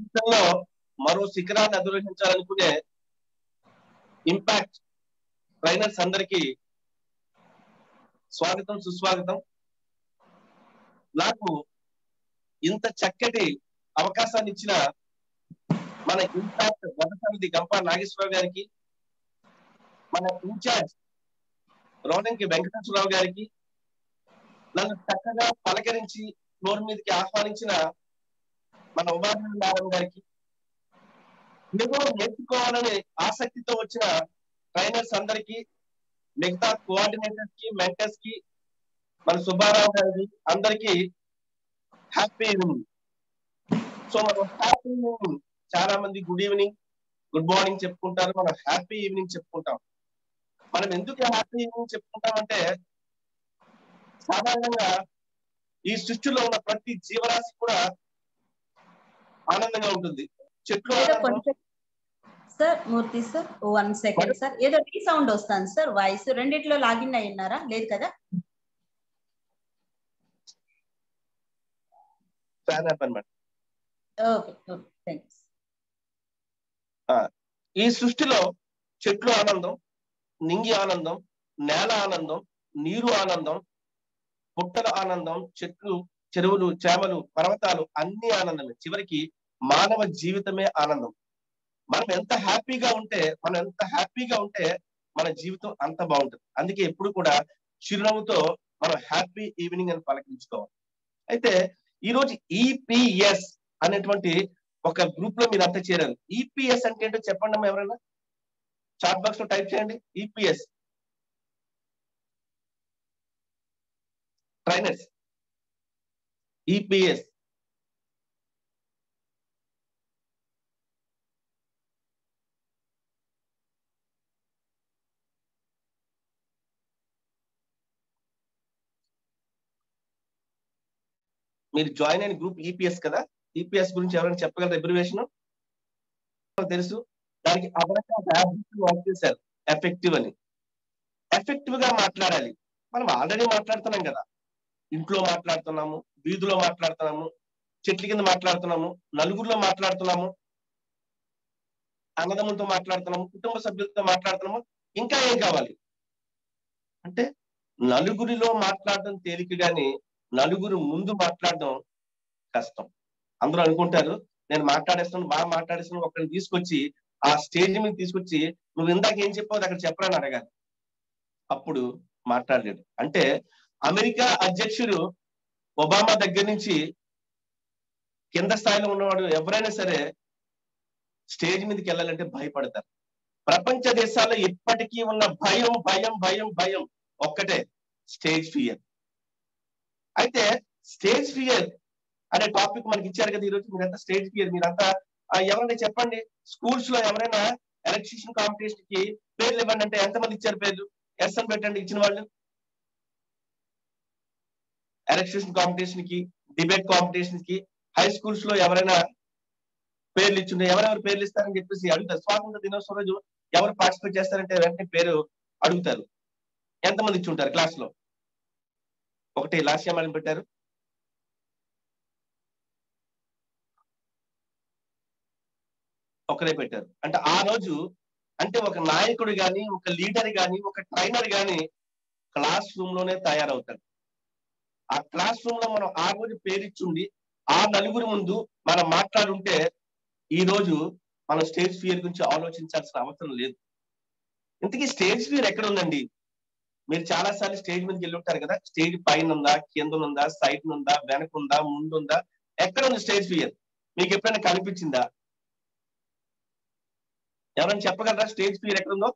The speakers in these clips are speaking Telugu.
జీవితంలో మరో శిఖరాన్ని అధిరోహించాలనుకునే ఇంపాక్ట్ ట్రైనర్స్ అందరికీ స్వాగతం సుస్వాగతం నాకు ఇంత చక్కటి అవకాశాన్ని ఇచ్చిన మన ఇంపాక్ట్ మొదటిది గంప నాగేశ్వరరావు గారికి మన ఇన్ఛార్జ్ రోడంకి వెంకటేశ్వరరావు గారికి నన్ను చక్కగా పలకరించి ఫ్లోర్ మీదకి ఆహ్వానించిన మన ఉమాదేవి నారాయణ గారికి ఏదో నేర్చుకోవాలనే ఆసక్తితో వచ్చిన ట్రైనర్స్ అందరికి మిగతా కోఆర్డినేటర్స్ కి మెంటర్స్ కి మన సుబ్బారావు గారికి అందరికి హ్యాపీ ఈవినింగ్ సో మనం హ్యాపీ ఈవినింగ్ చాలా మంది గుడ్ ఈవినింగ్ గుడ్ మార్నింగ్ చెప్పుకుంటారు మనం హ్యాపీ ఈవినింగ్ చెప్పుకుంటాం మనం ఎందుకు హ్యాపీ ఈవినింగ్ చెప్పుకుంటామంటే సాధారణంగా ఈ సృష్టిలో ఉన్న ప్రతి జీవరాశి కూడా ఆనందంగా ఉంటుంది చెట్లు ఏదో ఆనందం, కొంచెం sir Murthy sir one second sir ఏదో రీసౌండ్ వస్తుంది సార్ వాయిస్ రెండిట్లో లాగిన్ అయి ఉన్నారా లేదు కదా ఫ్యాన్ యాప్ అన్నమాట ఓకే ఓకే థ్యాంక్స్ ఈ సృష్టిలో చెట్లు ఆనందం నింగి ఆనందం నేల ఆనందం నీరు ఆనందం పుట్టల ఆనందం చెట్లు చెరువులు చేమలు పర్వతాలు అన్ని ఆనందమే చివరికి మానవ జీవితమే ఆనందం మనం ఎంత హ్యాపీగా ఉంటే మనం ఎంత హ్యాపీగా ఉంటే మన జీవితం అంత బాగుంటుంది అందుకే ఎప్పుడు కూడా చిరునవ్వుతో మనం హ్యాపీ ఈవినింగ్ అని పలకరించుకోవాలి అయితే ఈ రోజు ఈపిఎస్ అనేటువంటి ఒక గ్రూప్ లో మీరు అంతా చేరారు ఈపీఎస్ అంటే ఏంటో చెప్పండి అమ్మా ఎవరైనా చాట్ బాక్స్ లో టైప్ చేయండి ఈపీఎస్ ట్రైనర్స్ ఈపీఎస్ మీరు జాయిన్ అయిన గ్రూప్ ఈపీఎస్ కదా ఈపీఎస్ గురించి ఎవరైనా చెప్పగలరు అబ్రివేషన్ తెలుసు దానికి అదనంగా వర్క్ చేశారు ఎఫెక్టివ్ అని ఎఫెక్టివ్ గా మాట్లాడాలి మనం ఆల్రెడీ మాట్లాడుతున్నాం కదా ఇంట్లో మాట్లాడుతున్నాము వీధిలో మాట్లాడుతున్నాము చెట్ల కింద మాట్లాడుతున్నాము నలుగురిలో మాట్లాడుతున్నాము అన్నదమ్ములతో మాట్లాడుతున్నాము కుటుంబ సభ్యులతో మాట్లాడుతున్నాము ఇంకా ఏం కావాలి అంటే నలుగురిలో మాట్లాడడం తేలిక గాని నలుగురు ముందు మాట్లాడడం కష్టం అందరూ అనుకుంటారు నేను మాట్లాడేస్తాను బాగా మాట్లాడేస్తాను ఒకరిని తీసుకొచ్చి ఆ స్టేజ్ మీద తీసుకొచ్చి నువ్వు ఇందాక ఏం చెప్పావు అక్కడ చెప్పరని అడగాలి అప్పుడు మాట్లాడలేడు అంటే అమెరికా అధ్యక్షుడు ఒబామా దగ్గర నుంచి కింద స్థాయిలో ఉన్నవాడు ఎవరైనా సరే స్టేజ్ మీదకి వెళ్ళాలంటే భయపడతారు ప్రపంచ దేశాల్లో ఇప్పటికీ ఉన్న భయం భయం భయం భయం ఒక్కటే స్టేజ్ ఫియర్ అయితే స్టేజ్ ఫియర్ అనే టాపిక్ మనకి ఇచ్చారు కదా ఈరోజు మీరంతా స్టేజ్ ఫియర్ మీరంతా ఆ, ఎవరైనా చెప్పండి స్కూల్స్ లో ఎవరైనా ఎలక్ట్రీషియన్ కాంపిటీషన్ కి పేర్లు ఇవ్వండి అంటే ఎంతమంది ఇచ్చారు పేర్లు ఎస్ అని పెట్టండి ఇచ్చిన వాళ్ళు ఎలక్ట్రీషియన్ కాంపిటీషన్ కి డిబేట్ కాంపిటీషన్ కి హై స్కూల్స్ లో ఎవరైనా పేర్లు ఇచ్చిండే ఎవరెవరు పేర్లు ఇస్తారని చెప్పేసి అడుగుతారు స్వాతంత్ర దినోత్సవం రోజు ఎవరు పార్టిసిపేట్ చేస్తారంటే వెంటనే పేరు అడుగుతారు ఎంతమంది ఇచ్చి ఉంటారు క్లాస్ లో ఒకటి లాస్యమాలని పెట్టారు ఒకరే పెట్టారు అంటే ఆ రోజు అంటే ఒక నాయకుడు గాని ఒక లీడర్ గాని ఒక ట్రైనర్ గాని క్లాస్ రూమ్ లోనే తయారవుతాడు ఆ క్లాస్ రూమ్ లో మనం ఆ రోజు పేరిచ్చుండి ఆ నలుగురి ముందు మనం మాట్లాడుంటే ఈ రోజు మనం స్టేజ్ ఫియర్ గురించి ఆలోచించాల్సిన అవసరం లేదు ఇంతకీ స్టేజ్ ఫియర్ ఎక్కడ ఉందండి మీరు చాలా సార్లు స్టేజ్ మీదకి వెళ్ళి ఉంటారు కదా స్టేజ్ పైన ఉందా కింద ఉందా సైడ్ ఉందా వెనక ఉందా ముందు ఉందా ఎక్కడ ఉంది స్టేజ్ ఫియర్ మీకు ఎప్పుడైనా కనిపించిందా ఎవరైనా చెప్పగలరా స్టేజ్ ఫియర్ ఎక్కడ ఉందో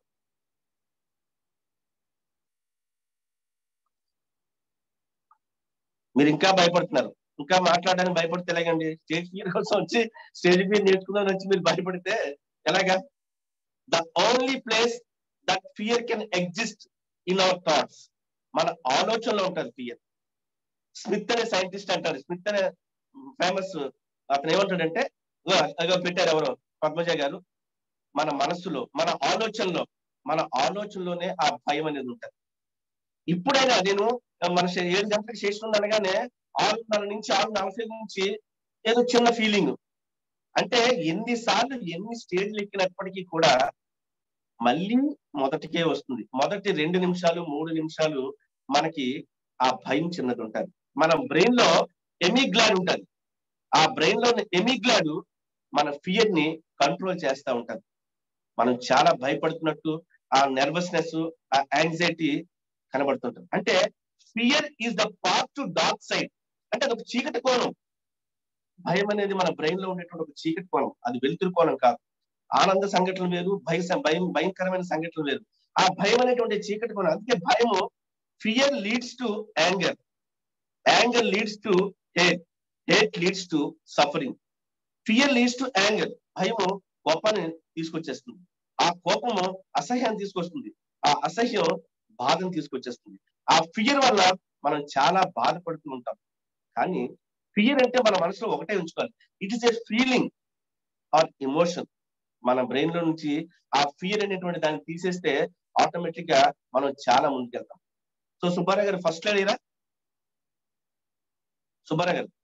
మీరు ఇంకా భయపడుతున్నారు ఇంకా మాట్లాడడానికి భయపడితే ఎలాగండి స్టేజ్ ఫియర్ కోసం వచ్చి స్టేజ్ ఫియర్ నేర్చుకుందాం వచ్చి మీరు భయపడితే ఎలాగా the only place that fear can exist in our thoughts మన ఆలోచనలో ఉంటుంది ఫియర్ స్మిత్ అనే సైంటిస్ట్ అంటారు స్మిత్ అనే ఫేమస్ అతను ఏమంటాడంటే ఇగో, ఇగో పెట్టారు ఎవరో పద్మజ గారు మన మనస్సులో మన ఆలోచనలో మన ఆలోచనలోనే ఆ భయం అనేది ఉంటుంది ఇప్పుడైనా నేను మన శే- ఏడు గంటలకు చేసిన అనగానే ఆరున్నర నుంచి ఆరు నలభై నుంచి ఏదో చిన్న ఫీలింగ్ అంటే ఎన్నిసార్లు ఎన్ని స్టేజ్లు ఎక్కినప్పటికీ కూడా మళ్ళీ మొదటికే వస్తుంది మొదటి రెండు నిమిషాలు మూడు నిమిషాలు మనకి ఆ భయం చిన్నది ఉంటుంది మన బ్రెయిన్ లో ఎమిగ్లాడ్ ఉంటుంది ఆ బ్రెయిన్ లో ఎమిగ్లాడ్ మన ఫియర్ ని కంట్రోల్ చేస్తూ ఉంటది మనం చాలా భయపడుతున్నట్టు ఆ నెర్వస్నెస్ ఆ యాంగ్జైటీ కనబడుతుంటుంది అంటే fear is the part to dark side అంటే అదొక చీకటి కోణం భయం అనేది మన బ్రెయిన్ లో ఉండేటువంటి ఒక చీకటి కోణం అది వెలుతురు కోణం కాదు ఆనంద సంఘటనలు వేరు భయ భయం భయంకరమైన సంఘటనలు వేరు ఆ భయం అనేటువంటి చీకటి కోణం అందుకే భయము fear leads to anger anger leads to hate hate leads to suffering fear leads to anger భయము కోపాన్ని తీసుకొచ్చేస్తుంది ఆ కోపము అసహ్యాన్ని తీసుకొస్తుంది ఆ అసహ్యం బాధను తీసుకొచ్చేస్తుంది ఆ ఫియర్ వల్ల మనం చాలా బాధపడుతూ ఉంటాం కానీ ఫియర్ అంటే మన మనసులో ఒకటే ఉంచుకోవాలి it is a feeling or emotion మన బ్రెయిన్ లో నుంచి ఆ ఫియర్ అనేటువంటి దాన్ని తీసేస్తే ఆటోమేటిక్ గా మనం చాలా ముందుకెళ్తాం సో సుబ్బారావు గారు ఫస్ట్ అడిగిరా Subbarao garu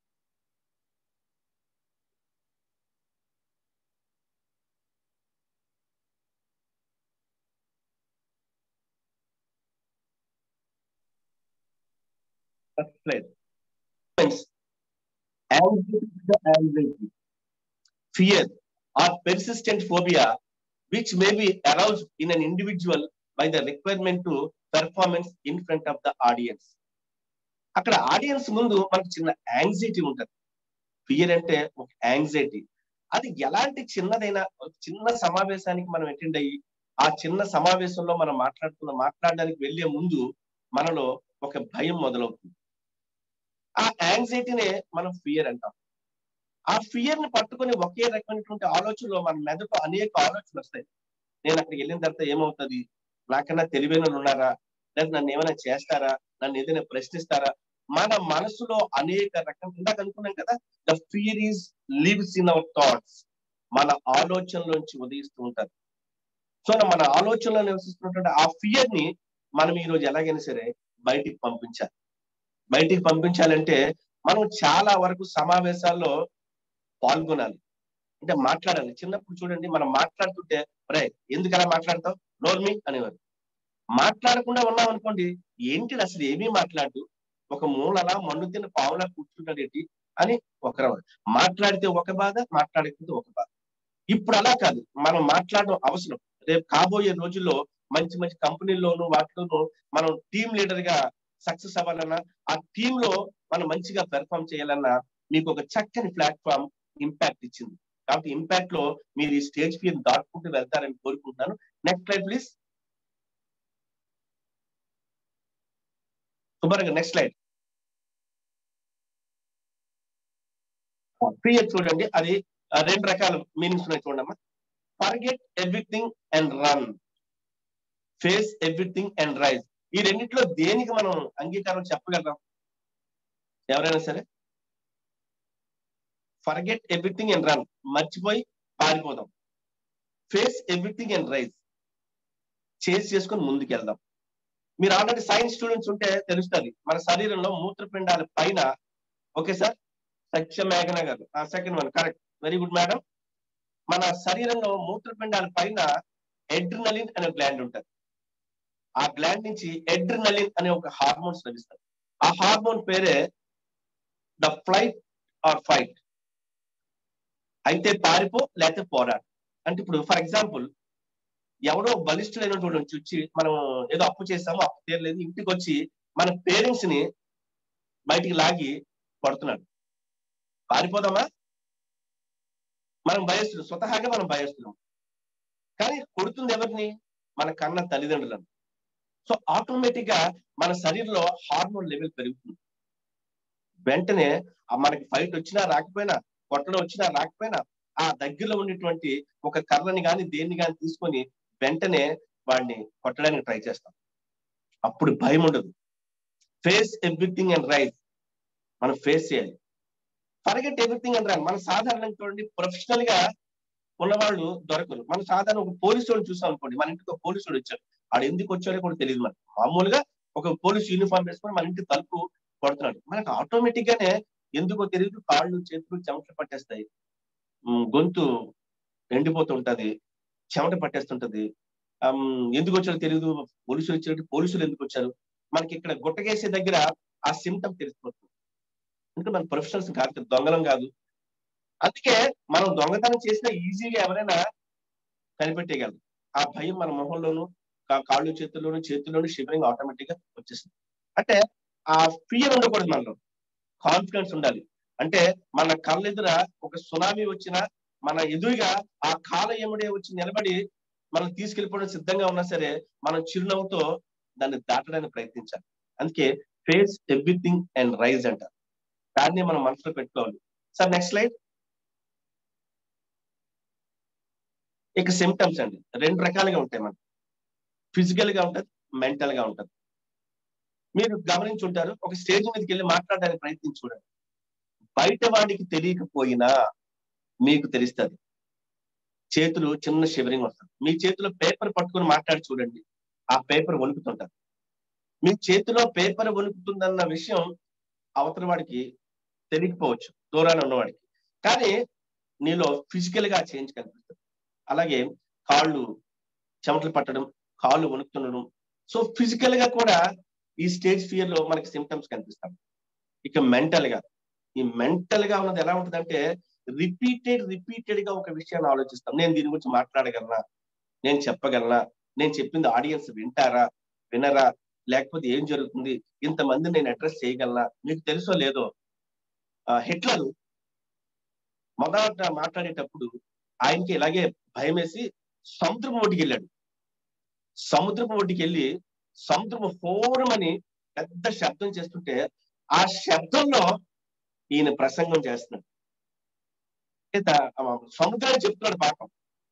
first slide anxiety, fear, or persistent phobia, which may be aroused in an individual by the requirement to performance in front of the audience. అక్కడ ఆడియన్స్ ముందు మనకు చిన్న యాంగ్జైటీ ఉంటుంది ఫియర్ అంటే ఒక యాంగ్జైటీ అది ఎలాంటి చిన్నదైనా ఒక చిన్న సమావేశానికి మనం అటెండ్ అయ్యి ఆ చిన్న సమావేశంలో మనం మాట్లాడుతున్న మాట్లాడడానికి వెళ్లే ముందు మనలో ఒక భయం మొదలవుతుంది ఆ యాంగ్జైటీనే మనం ఫియర్ అంటాం ఆ ఫియర్ ని పట్టుకొని ఒకే రకమైనటువంటి ఆలోచనలో మన మెదడు అనేక ఆలోచనలు వస్తాయి నేను అక్కడికి వెళ్ళిన తర్వాత ఏమవుతుంది నాకన్నా తెలివైన వాళ్ళు ఉన్నారా లేదా నన్ను ఏమైనా చేస్తారా నన్ను ఏదైనా ప్రశ్నిస్తారా మన మనసులో అనేక రకం ఇందాక అనుకున్నాం కదా the fear is lives in our thoughts మన ఆలోచనలోంచి ఉదయిస్తూ ఉంటారు సో మన ఆలోచనలో నివసిస్తున్నటువంటి ఆ ఫియర్ ని మనం ఈ రోజు ఎలాగైనా సరే బయటికి పంపించాలి బయటికి పంపించాలంటే మనం చాలా వరకు సమావేశాల్లో పాల్గొనాలి అంటే మాట్లాడాలి చిన్నప్పుడు చూడండి మనం మాట్లాడుతుంటే రే ఎందుకు అలా మాట్లాడతావు నోర్మి అనేవారు మాట్లాడకుండా ఉన్నాం అనుకోండి ఏంటి అసలు ఏమీ మాట్లాడు ఒక మూలలా మన్ను తిన్న పావులా కూర్చుంటాడు ఏంటి అని ఒకరు మాట్లాడితే ఒక బాధ మాట్లాడకపోతే ఒక బాధ ఇప్పుడు అలా కాదు మనం మాట్లాడడం అవసరం రేపు కాబోయే రోజుల్లో మంచి మంచి కంపెనీల్లోనూ వాటిలోనూ మనం టీం లీడర్ గా సక్సెస్ అవ్వాలన్నా ఆ టీమ్ లో మనం మంచిగా పెర్ఫామ్ చేయాలన్నా మీకు ఒక చక్కని ప్లాట్ఫామ్ ఇంపాక్ట్ ఇచ్చింది కాబట్టి ఇంపాక్ట్ లో మీరు ఈ స్టేజ్ ఫియర్ దాటుకుంటూ వెళ్తారని కోరుకుంటున్నాను నెక్స్ట్ స్లైడ్ ప్లీజ్ సుమారుగా నెక్స్ట్ స్లైడ్ ఫియర్ చూడండి అది రెండు రకాల మీనింగ్స్ ఉన్నాయి చూడమ్మా forget everything and run face everything and rise ఈ రెండిట్లో దేనికి మనం అంగీకారం చెప్పగలం ఎవరైనా సరే ఫర్గెట్ ఎవ్రీథింగ్ అండ్ రన్ మర్చిపోయి పారిపోదాం ఫేస్ ఎవ్రీథింగ్ అండ్ రైజ్ చేసి చేసుకొని ముందుకెళ్దాం మీరు ఆల్రెడీ సైన్స్ స్టూడెంట్స్ ఉంటే తెలుస్తుంది మన శరీరంలో మూత్రపిండాల పైన ఓకే సార్ సత్య మేఘన garu second one correct very good madam మన శరీరంలో మూత్రపిండాల పైన ఎడ్రినలిన్ అనే గ్లాండ్ ఉంటుంది ఆ గ్లాండ్ నుంచి ఎడ్రినలిన్ అనే ఒక హార్మోన్స్ లభిస్తాయి ఆ హార్మోన్ పేరే ద ఫ్లైట్ ఆర్ ఫైట్ అయితే పారిపో లేకపోతే పోరాడు అంటే ఇప్పుడు ఫర్ ఎగ్జాంపుల్ ఎవడో బలిష్ఠుడైనటువంటి నుంచి వచ్చి మనం ఏదో అప్పు చేస్తామో అప్పు తీరలేదు ఇంటికి వచ్చి మన పేరెంట్స్ ని బయటికి లాగి పడుతున్నాడు పారిపోదామా మనం భయస్తున్నాం స్వతహాగా మనం భయస్తున్నాం కానీ కొడుతుంది ఎవరిని మన కన్న తల్లిదండ్రులను సో ఆటోమేటిక్ గా మన శరీరంలో హార్మోన్ లెవెల్ పెరుగుతుంది వెంటనే మనకి ఫైట్ వచ్చినా రాకపోయినా కొట్టడం వచ్చినా రాకపోయినా ఆ దగ్గరలో ఉండేటువంటి ఒక కర్రని కానీ దేన్ని కానీ తీసుకొని వెంటనే వాడిని కొట్టడానికి ట్రై చేస్తాం అప్పుడు భయం ఉండదు ఫేస్ ఎవ్రీథింగ్ అండ్ రైజ్ మనం ఫేస్ చేయాలి ఫర్గెట్ ఎవ్రీథింగ్ అండ్ రైజ్ మనం సాధారణంగా చూడండి ప్రొఫెషనల్ గా ఉన్నవాళ్ళు దొరకరు మనం సాధారణ ఒక పోలీసు వాడిని చూసాం అనుకోండి మన ఇంటికి ఒక పోలీసు వాడు వచ్చాడు ఆడు ఎందుకు వచ్చాడో కూడా తెలియదు మనకి మామూలుగా ఒక పోలీస్ యూనిఫామ్ వేసుకొని మన ఇంటి తలుపు కొడుతున్నాడు మనకు ఆటోమేటిక్ గానే ఎందుకో తెలియదు కాళ్ళు చేతులు చెమటలు పట్టేస్తాయి ఉమ్, గొంతు ఎండిపోతుంటది చెమట పట్టేస్తుంటది ఆమ్, ఎందుకు వచ్చారో తెలియదు పోలీసులు వచ్చారు పోలీసులు ఎందుకు వచ్చారు మనకి ఇక్కడ గుట్టగేసే దగ్గర ఆ సిమ్టమ్ తెలిసిపోతుంది అంటే మన ప్రొఫెషనల్స్ కాదు కదా, దొంగలం కాదు అందుకే మనం దొంగతనం చేసినా ఈజీగా ఎవరైనా కనిపెట్టేయగలరు ఆ భయం మన మొహంలోను కా- కాళ్ళు చేతుల్లోను చేతుల్లోను షివరింగ్ ఆటోమేటిక్ గా వచ్చేస్తుంది అంటే ఆ ఫియర్ ఉండకూడదు మనలో కాన్ఫిడెన్స్ ఉండాలి అంటే మన కళ్ళెదుర ఒక సునామీ వచ్చినా మన ఎదురుగా ఆ కాల ఎముడే వచ్చి నిలబడి మనం తీసుకెళ్ళిపోవడం సిద్ధంగా ఉన్నా సరే మనం చిరునవ్వుతో దాన్ని దాటడానికి ప్రయత్నించాలి అందుకే ఫేస్ ఎవ్రీథింగ్ అండ్ రైజ్ అంటారు దాన్ని మనం మనసులో పెట్టుకోవాలి సార్ నెక్స్ట్ స్లైడ్ ఇక సిమ్టమ్స్ అండి రెండు రకాలుగా ఉంటాయి మనకి ఫిజికల్ గా ఉంటది మెంటల్ గా ఉంటది మీరు గమనించుంటారు ఒక స్టేజ్ మీదకి వెళ్ళి మాట్లాడడానికి ప్రయత్నించి చూడండి బయట వాడికి తెలియకపోయినా మీకు తెలుస్తుంది చేతులు చిన్న షివరింగ్ వస్తుంది మీ చేతిలో పేపర్ పట్టుకొని మాట్లాడి చూడండి ఆ పేపర్ వణుకుతుంటారు మీ చేతిలో పేపర్ వణుకుతుందన్న విషయం అవతల వాడికి తెలియకపోవచ్చు దూరాన్ని ఉన్నవాడికి కానీ నీలో ఫిజికల్ గా చేంజ్ కనిపిస్తుంది అలాగే కాళ్ళు చెమటలు పట్టడం కాళ్ళు వణుకుతుండడం సో ఫిజికల్ గా కూడా ఈ స్టేజ్ ఫియర్ లో మనకి సిమ్టమ్స్ కనిపిస్తాయి ఇక మెంటల్ గా ఈ మెంటల్ గా ఉన్నది ఎలా ఉంటుందంటే రిపీటెడ్ రిపీటెడ్ గా ఒక విషయాన్ని ఆలోచిస్తాం నేను దీని గురించి మాట్లాడగలనా నేను చెప్పగలనా నేను చెప్పింది ఆడియన్స్ వింటారా వినరా లేకపోతే ఏం జరుగుతుంది ఇంతమంది నేను అడ్రస్ చేయగలనా మీకు తెలుసో లేదో ఆ, హిట్లర్ మొదట మాట్లాడేటప్పుడు ఆయనకి ఇలాగే భయం వేసి సముద్రం ఒడ్డుకి వెళ్ళాడు సముద్రపు ఒడ్డుకి వెళ్ళి సముద్రపు హోరమని పెద్ద శబ్దం చేస్తుంటే ఆ శబ్దంలో ఈయన ప్రసంగం చేస్తున్నాడు అంటే త- ఆ సముద్రాన్ని చెప్తున్నాడు పాపం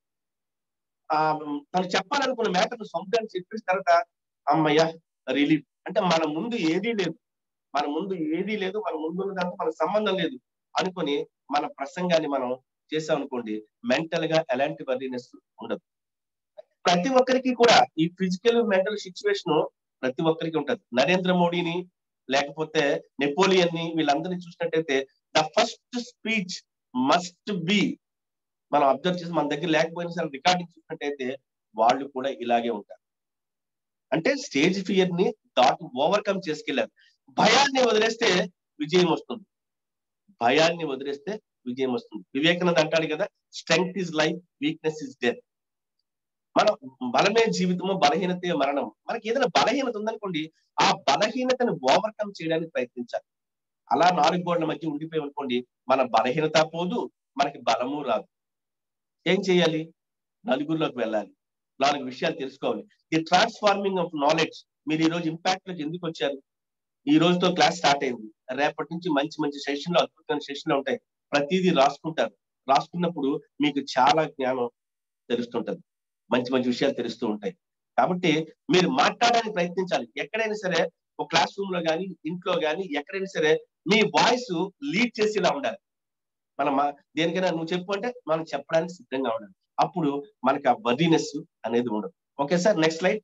ఆ తను చెప్పాలనుకున్న మేటను సముద్రాన్ని చెప్పేసిన తర్వాత అమ్మయ్య రిలీఫ్ అంటే మన ముందు ఏదీ లేదు మన ముందు ఏదీ లేదు మన ముందు ఉన్న దాంతో మనకు సంబంధం లేదు అనుకొని మన ప్రసంగాన్ని మనం చేసాం అనుకోండి మెంటల్ గా ఎలాంటి వర్రీనెస్ ఉండదు ప్రతి ఒక్కరికి కూడా ఈ ఫిజికల్ మెంటల్ సిచ్యువేషన్ ప్రతి ఒక్కరికి ఉంటది నరేంద్ర మోడీని లేకపోతే నెపోలియన్ ని వీళ్ళందరినీ చూసినట్టయితే the first speech must be మనం అబ్జర్వ్ చేసి మన దగ్గర లేకపోయినా సరే రికార్డింగ్ చూసినట్టయితే వాళ్ళు కూడా ఇలాగే ఉంటారు అంటే స్టేజ్ ఫియర్ ని దాటి ఓవర్కమ్ చేసుకెళ్లారు భయాన్ని వదిలేస్తే విజయం వస్తుంది భయాన్ని వదిలేస్తే విజయం వస్తుంది వివేకానంద అంటాడు కదా strength is life weakness is death మన బలమే జీవితము బలహీనతే మరణం మనకి ఏదైనా బలహీనత ఉందనుకోండి ఆ బలహీనతను ఓవర్కమ్ చేయడానికి ప్రయత్నించాలి అలా నాలుగు గోడల మధ్య ఉండిపోయి అనుకోండి మన బలహీనత పోదు మనకి బలము రాదు ఏం చేయాలి నలుగురిలోకి వెళ్ళాలి నాలుగు విషయాలు తెలుసుకోవాలి ది ట్రాన్స్ఫార్మింగ్ ఆఫ్ నాలెడ్జ్ మీరు ఈ రోజు ఇంపాక్ట్ లోకి ఎందుకు వచ్చారు ఈ రోజుతో క్లాస్ స్టార్ట్ అయింది రేపటి నుంచి మంచి మంచి సెషన్లు అద్భుతమైన సెషన్లు ఉంటాయి ప్రతిదీ రాసుకుంటారు రాసుకున్నప్పుడు మీకు చాలా జ్ఞానం తెలుస్తుంటది మంచి మంచి విషయాలు తెలుస్తూ ఉంటాయి కాబట్టి మీరు మాట్లాడడానికి ప్రయత్నించాలి ఎక్కడైనా సరే ఒక క్లాస్ రూమ్ లో కానీ ఇంట్లో కానీ ఎక్కడైనా సరే మీ వాయిస్ లీడ్ చేసేలా ఉండాలి మనం మా- దేనికైనా నువ్వు చెప్పు అంటే మనం చెప్పడానికి సిద్ధంగా ఉండాలి అప్పుడు మనకి ఆ వర్దీనెస్ అనేది ఉండదు okay sir next slide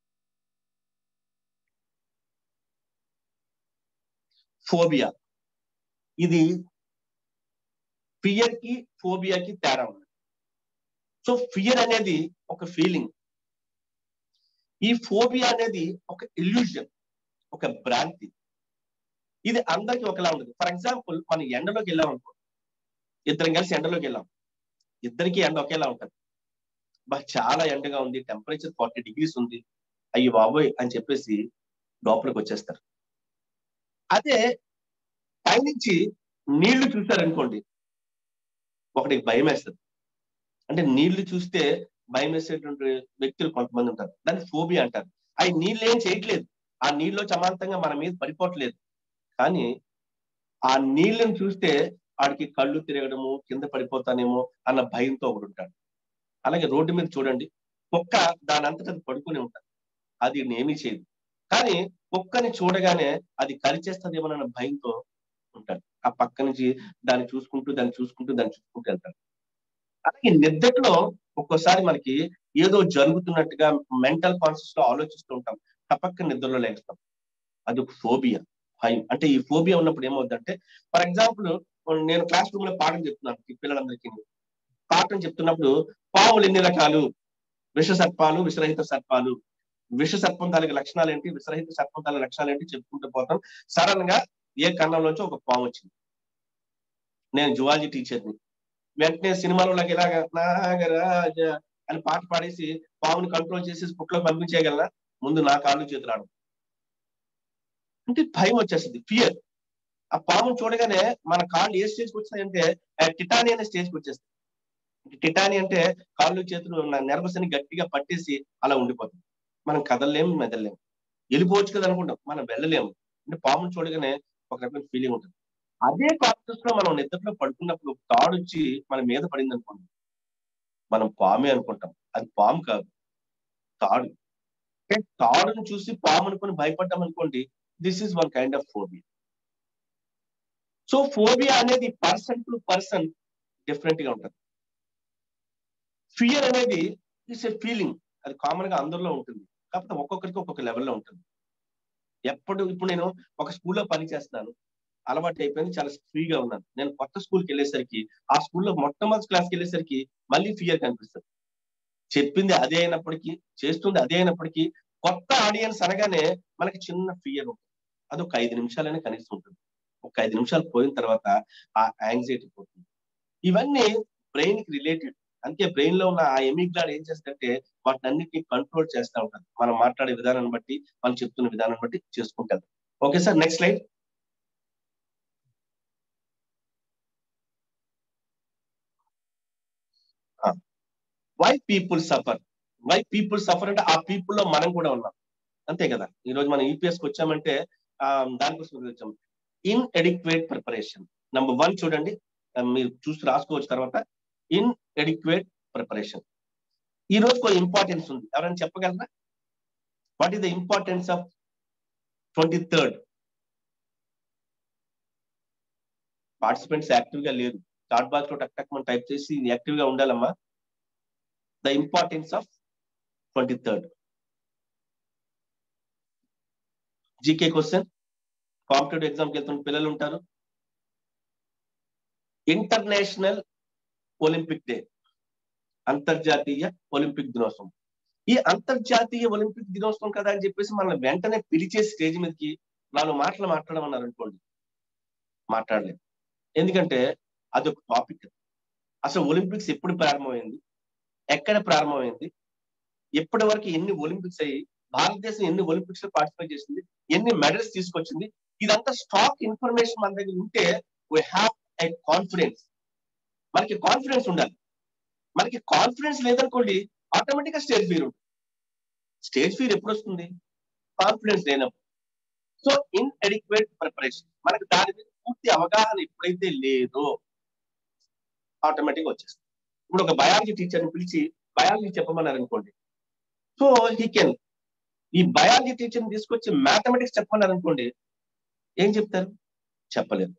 phobia ఇది ఫియర్ కి ఫోబియాకి తేడా ఉంది సో ఫియర్ అనేది ఒక ఫీలింగ్ ఈ ఫోబియా అనేది ఒక ఇల్యూజన్ ఒక భ్రాంతి ఇది అందరికి ఒకలా ఉండదు ఫర్ ఎగ్జాంపుల్ మనం ఎండలోకి వెళ్ళాం అనుకో ఇద్దరం కలిసి ఎండలోకి వెళ్ళాం ఇద్దరికి ఎండ ఒకేలా ఉంటది బా చాలా ఎండగా ఉంది టెంపరేచర్ ఫార్టీ డిగ్రీస్ ఉంది అయ్యి బాబోయ్ అని చెప్పేసి లోపలికి వచ్చేస్తారు అదే పైనుంచి నీళ్లు చూసారనుకోండి ఒకటికి భయం వేస్తుంది అంటే నీళ్లు చూస్తే భయం వేసేటువంటి వ్యక్తులు కొంతమంది ఉంటారు దాన్ని ఫోబియా అంటారు అవి నీళ్ళు ఏం చేయట్లేదు ఆ నీళ్ళు సమాంతంగా మన మీద పడిపోవట్లేదు కానీ ఆ నీళ్ళని చూస్తే వాడికి కళ్ళు తిరగడము కింద పడిపోతానేమో అన్న భయంతో ఒకడు ఉంటాడు అలాగే రోడ్డు మీద చూడండి కుక్క దాని అంతటా అది పడుకుని ఉంటుంది అది ఏమీ చేయదు కానీ కుక్కని చూడగానే అది కరిచేస్తుందేమోనన్న భయంతో ఉంటాడు ఆ పక్క నుంచి దాన్ని చూసుకుంటూ దాన్ని చూసుకుంటూ దాన్ని చూసుకుంటూ వెళ్తాడు అలాగే నిద్రలో ఒక్కోసారి మనకి ఏదో జరుగుతున్నట్టుగా మెంటల్ కాన్షియస్ లో ఆలోచిస్తూ ఉంటాం తప్పక నిద్రలో లేస్తాం అది ఒక ఫోబియా భయం అంటే ఈ ఫోబియా ఉన్నప్పుడు ఏమవుతుందంటే ఫర్ ఎగ్జాంపుల్ నేను క్లాస్ రూమ్ లో పాఠం చెప్తున్నాను ఈ పిల్లలందరికీ పాఠం చెప్తున్నప్పుడు పాములు ఎన్ని రకాలు విష సర్పాలు విషరహిత సర్పాలు విష సర్పం తాలూకు లక్షణాలు ఏంటి విషరహిత సర్పం తాలూకు లక్షణాలు ఏంటి చెప్పుకుంటూ పోతాం సడన్ గా ఏ కన్నంలోంచి ఒక పాము వచ్చింది నేను జువాలజీ టీచర్ని వెంటనే సినిమాలలోకి ఇలాగ నాగరాజ అని పాట పాడేసి పాముని కంట్రోల్ చేసి పుట్లో పంపించేయగలనా ముందు నా కాళ్ళు చేతులు ఆడు అంటే భయం వచ్చేస్తుంది ఫియర్ ఆ పాముని చూడగానే మన కాళ్ళు ఏ స్టేజ్కి వచ్చాయంటే టిటాని అనే స్టేజ్కి వచ్చేస్తాయి టిటాని అంటే కాళ్ళు చేతులు నెర్వస్ అని గట్టిగా పట్టేసి అలా ఉండిపోతుంది మనం కదలలేము మెదలలేము వెళ్ళిపోవచ్చు కదా అనుకుంటాం మనం వెళ్ళలేము అంటే పాముని చూడగానే ఒక రకమైన ఫీలింగ్ ఉంటుంది అదే ప్రాసెస్ లో మనం నిద్రలో పడుకున్నప్పుడు తాడు వచ్చి మన మీద పడింది అనుకోండి మనం పామే అనుకుంటాం అది పాము కాదు తాడు అంటే తాడును చూసి పాము అనుకుని భయపడ్డాం అనుకోండి this is one kind of phobia so phobia అనేది పర్సన్ టు పర్సన్ డిఫరెంట్ గా ఉంటుంది ఫియర్ అనేది ఇట్స్ ఎ ఫీలింగ్ అది కామన్ గా అందరిలో ఉంటుంది కాకపోతే ఒక్కొక్కరికి ఒక్కొక్క లెవెల్లో ఉంటుంది ఎప్పుడు ఇప్పుడు నేను ఒక స్కూల్లో పని చేస్తున్నాను అలవాటు అయిపోయింది చాలా ఫ్రీగా ఉన్నాను నేను కొత్త స్కూల్కి వెళ్ళేసరికి ఆ స్కూల్లో మొట్టమొదటి క్లాస్కి వెళ్ళేసరికి మళ్ళీ ఫియర్ కనిపిస్తుంది చెప్పింది అదే అయినప్పటికీ చేస్తుంది అదే అయినప్పటికీ కొత్త ఆడియన్స్ అనగానే మనకి చిన్న ఫియర్ ఉంటుంది అది ఒక ఐదు నిమిషాలైనా కనీసం ఉంటుంది ఒక ఐదు నిమిషాలు పోయిన తర్వాత ఆ యాంగ్జైటీ పోతుంది ఇవన్నీ బ్రెయిన్ కి రిలేటెడ్ అందుకే బ్రెయిన్ లో ఉన్న ఆ ఎమిగ్లాడ్ ఏం చేస్తుందంటే వాటిని అన్నిటిని కంట్రోల్ చేస్తూ ఉంటుంది మనం మాట్లాడే విధానాన్ని బట్టి వాళ్ళు చెప్తున్న విధానాన్ని బట్టి చేసుకుంటారు okay sir next slide why people suffer why people suffer అంటే ఆ పీపుల్ లో మనం కూడా ఉన్నాం అంతే కదా ఈ రోజు మనం ఈపీఎస్ కి వచ్చామంటే ఆ దానికోసం వచ్చాం inadequate preparation number one చూడండి మీరు చూసి రాసుకోవచ్చు తర్వాత ఇన్ ఎడిక్వేట్ ప్రిపరేషన్ ఈ రోజు కొన్ని ఇంపార్టెన్స్ ఉంది ఎవరైనా చెప్పగలరా what is the importance of twenty third participants active గా లేరు చాట్ బాక్స్ లో టక్ టక్ మనం టైప్ చేసి యాక్టివ్ గా ఉండాలమ్మా the importance of twenty third GK question competitive ఎగ్జామ్కి వెళ్తున్న పిల్లలు ఉంటారు ఇంటర్నేషనల్ ఒలింపిక్ డే అంతర్జాతీయ ఒలింపిక్ దినోత్సవం ఈ అంతర్జాతీయ ఒలింపిక్ దినోత్సవం కదా అని చెప్పేసి మనల్ని వెంటనే పిలిచే స్టేజ్ మీదకి నాలుగు మాటలు మాట్లాడమన్నారు అనుకోండి మాట్లాడలేదు ఎందుకంటే అదొక టాపిక్ అసలు ఒలింపిక్స్ ఎప్పుడు ప్రారంభమైంది ఎక్కడ ప్రారంభమైంది ఎప్పటి వరకు ఎన్ని ఒలింపిక్స్ అయ్యి భారతదేశం ఎన్ని ఒలింపిక్స్ లో పార్టిసిపేట్ చేసింది ఎన్ని మెడల్స్ తీసుకొచ్చింది ఇదంతా స్టాక్ ఇన్ఫర్మేషన్ మన దగ్గర ఉంటే వీ హ్యావ్ ఎ కాన్ఫిడెన్స్ మనకి కాన్ఫిడెన్స్ ఉండాలి మనకి కాన్ఫిడెన్స్ లేదనుకోండి ఆటోమేటిక్ గా స్టేజ్ ఫీర్ ఉంటుంది స్టేజ్ ఫీర్ ఎప్పుడు వస్తుంది కాన్ఫిడెన్స్ లేనప్పుడు సో ఇన్ ఎడిక్వేట్ ప్రిపరేషన్ మనకి దాని మీద పూర్తి అవగాహన ఎప్పుడైతే లేదో ఆటోమేటిక్ వచ్చేస్తుంది ఇప్పుడు ఒక బయాలజీ టీచర్ని పిలిచి బయాలజీ చెప్పమన్నారు అనుకోండి సో హీ కెన్ ఈ బయాలజీ టీచర్ని తీసుకొచ్చి మ్యాథమెటిక్స్ చెప్పమన్నారు అనుకోండి ఏం చెప్తారు చెప్పలేదు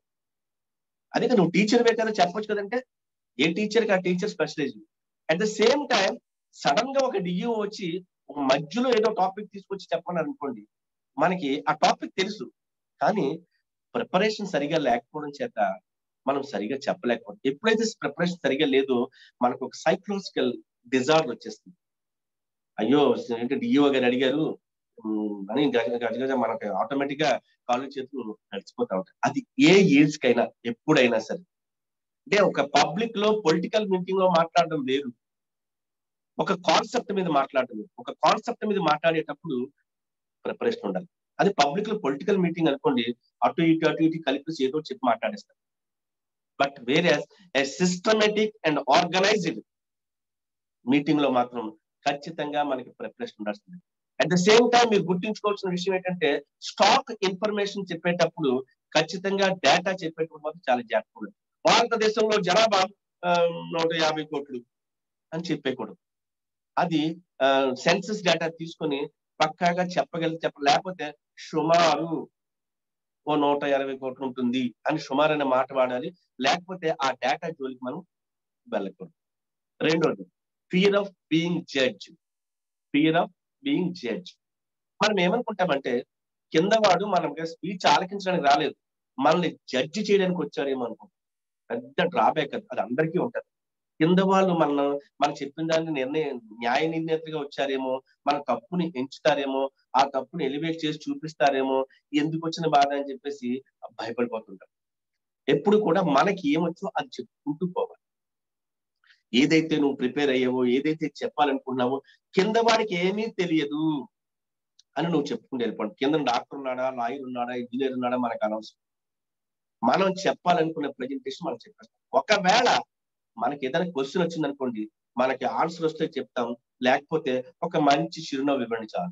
అదే నువ్వు టీచర్ కదా చెప్పొచ్చు కదంటే ఏ టీచర్కి ఆ teacher specialize at the same time sudden గా ఒక డియో వచ్చి ఒక మధ్యలో ఏదో టాపిక్ తీసుకొచ్చి చెప్పమన్నారు అనుకోండి మనకి ఆ టాపిక్ తెలుసు కానీ ప్రిపరేషన్ సరిగా లేకపోవడం చేత మనం సరిగా చెప్పలేకపోతే ఎప్పుడైతే ప్రిపరేషన్ సరిగా లేదో మనకు ఒక సైకలాజికల్ డిజార్డర్ వచ్చేస్తుంది అయ్యో ఏంటి డిఓ గారు అడిగారు అని గజగజ మనకి ఆటోమేటిక్ గా కాళ్ళు చేతులు నడిచిపోతా ఉంటాయి అది ఏ ఏజ్ కైనా ఎప్పుడైనా సరే అంటే ఒక పబ్లిక్ లో పొలిటికల్ మీటింగ్ లో మాట్లాడడం వేరు ఒక కాన్సెప్ట్ మీద మాట్లాడడం ఒక కాన్సెప్ట్ మీద మాట్లాడేటప్పుడు ప్రిపరేషన్ ఉండాలి అది పబ్లిక్ లో పొలిటికల్ మీటింగ్ అనుకోండి అటు ఇటు అటు ఇటు కలిపి ఏదో చెప్పి మాట్లాడేస్తారు బట్ వేరే సిస్టమేటిక్ అండ్ ఆర్గనైజ్డ్ మీటింగ్ లో మాత్రం ఖచ్చితంగా మనకి ప్రిపరేషన్ ఉండాల్సింది అట్ ద సేమ్ టైం మీరు గుర్తుంచుకోవాల్సిన విషయం ఏంటంటే స్టాక్ ఇన్ఫర్మేషన్ చెప్పేటప్పుడు ఖచ్చితంగా డేటా చెప్పేటప్పుడు మాత్రం చాలా జాగ్రత్త భారతదేశంలో జనాభా నూట యాభై కోట్లు అని చెప్పేకూడదు అది సెన్సస్ డేటా తీసుకొని పక్కాగా చెప్పగలిగి చెప్ప లేకపోతే సుమారు ఓ నూట ఇరవై కోట్లు ఉంటుంది అని సుమారు అనే మాట వాడాలి లేకపోతే ఆ డేటా జోలికి మనం వెళ్ళకూడదు రెండోది fear of being judge fear of being judge మనం ఏమనుకుంటామంటే కింద వాడు మనం స్పీచ్ ఆలకించడానికి రాలేదు మనల్ని జడ్జి చేయడానికి వచ్చారేమో అనుకుంటాం పెద్ద డ్రాబ్యాక్ అది అది అందరికీ ఉంటది కింద వాళ్ళు మన మనం చెప్పిన దాన్ని నిర్ణయం న్యాయ నిర్ణేతగా వచ్చారేమో మన తప్పుని ఎంచుతారేమో ఆ తప్పుని ఎలివేట్ చేసి చూపిస్తారేమో ఎందుకు వచ్చిన బాధ అని చెప్పేసి భయపడిపోతుంటారు ఎప్పుడు కూడా మనకి ఏమొచ్చో అది చెప్పుకుంటూ పోవాలి ఏదైతే నువ్వు ప్రిపేర్ అయ్యావో ఏదైతే చెప్పాలనుకున్నావో కింద వాడికి ఏమీ తెలియదు అని నువ్వు చెప్పుకుంటూ వెళ్ళిపోండి కింద డాక్టర్ ఉన్నాడా లాయర్ ఉన్నాడా ఇంజనీర్ ఉన్నాడా మనకు అనవసరం మనం చెప్పాలనుకున్న ప్రజెంటేషన్ మనం చెప్పేస్తాం ఒకవేళ మనకి ఏదైనా క్వశ్చన్ వచ్చింది అనుకోండి మనకి ఆన్సర్ వస్తే చెప్తాం లేకపోతే ఒక మంచి చిరునవ్వు ఇవ్వండి చాలు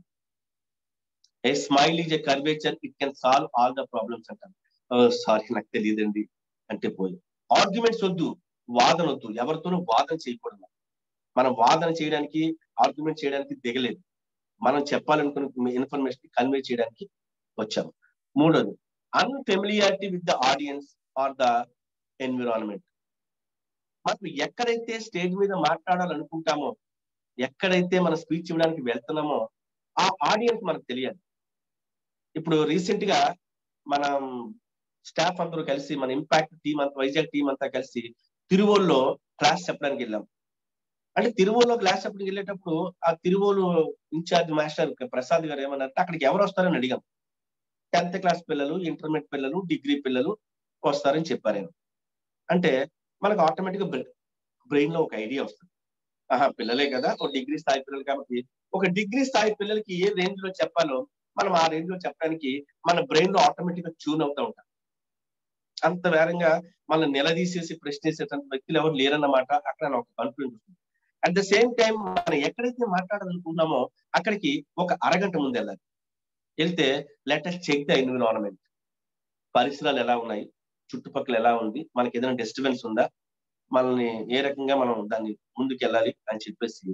a smile is a curvature it can solve all the problems అంటారు సారీ నాకు తెలియదండి అంటే పోయి ఆర్గ్యుమెంట్స్ వద్దు వాదన వద్దు ఎవరితోనూ వాదన చేయకూడదు మనం వాదన చేయడానికి ఆర్గ్యుమెంట్ చేయడానికి దిగలేదు మనం చెప్పాలనుకున్న ఇన్ఫర్మేషన్ కన్వే చేయడానికి వచ్చాము మూడోది unfamiliarity with the audience or the environment మనం ఎక్కడైతే స్టేజ్ మీద మాట్లాడాలనుకుంటామో ఎక్కడైతే మన స్పీచ్ ఇవ్వడానికి వెళ్తున్నామో ఆ ఆడియన్స్ మనకు తెలియాలి ఇప్పుడు రీసెంట్ గా మనం స్టాఫ్ అందరూ కలిసి మన ఇంపాక్ట్ టీం అంతా వైజాగ్ టీం అంతా కలిసి తిరువోల్లో క్లాస్ చెప్పడానికి వెళ్ళాం అంటే తిరువోలో క్లాస్ చెప్పడానికి వెళ్ళేటప్పుడు ఆ తిరువోలు ఇన్ఛార్జ్ మాస్టర్ ప్రసాద్ గారు ఏమన్నారంటే అక్కడికి ఎవరు వస్తారని అడిగాం టెన్త్ క్లాస్ పిల్లలు ఇంటర్మీడియట్ పిల్లలు డిగ్రీ పిల్లలు వస్తారని చెప్పారు ఆయన అంటే మనకు ఆటోమేటిక్ గా బ్రెయిన్ లో ఒక ఐడియా వస్తుంది ఆహా పిల్లలే కదా ఒక డిగ్రీ స్థాయి పిల్లలు కాబట్టి ఒక డిగ్రీ స్థాయి పిల్లలకి ఏ రేంజ్ లో చెప్పాలో మనం ఆ రేంజ్ లో చెప్పడానికి మన బ్రెయిన్ లో ఆటోమేటిక్ గా ట్యూన్ అవుతా ఉంటాం అంత వేరంగా మన నిలదీసేసి ప్రశ్నించేటువంటి వ్యక్తులు ఎవరు లేరన్నమాట అక్కడ నాకు కన్ఫ్యూజన్ వస్తుంది అట్ ద సేమ్ టైం మనం ఎక్కడైతే మాట్లాడాలనుకుంటున్నామో అక్కడికి ఒక అరగంట ముందు వెళ్ళాలి వెళ్తే లెటెస్ట్ చెక్ ద ఎన్విరాన్మెంట్ పరిసరాలు ఎలా ఉన్నాయి చుట్టుపక్కల ఎలా ఉంది మనకి ఏదైనా డిస్టర్బెన్స్ ఉందా మనల్ని ఏ రకంగా మనం దాన్ని ముందుకు వెళ్ళాలి అని చెప్పేసి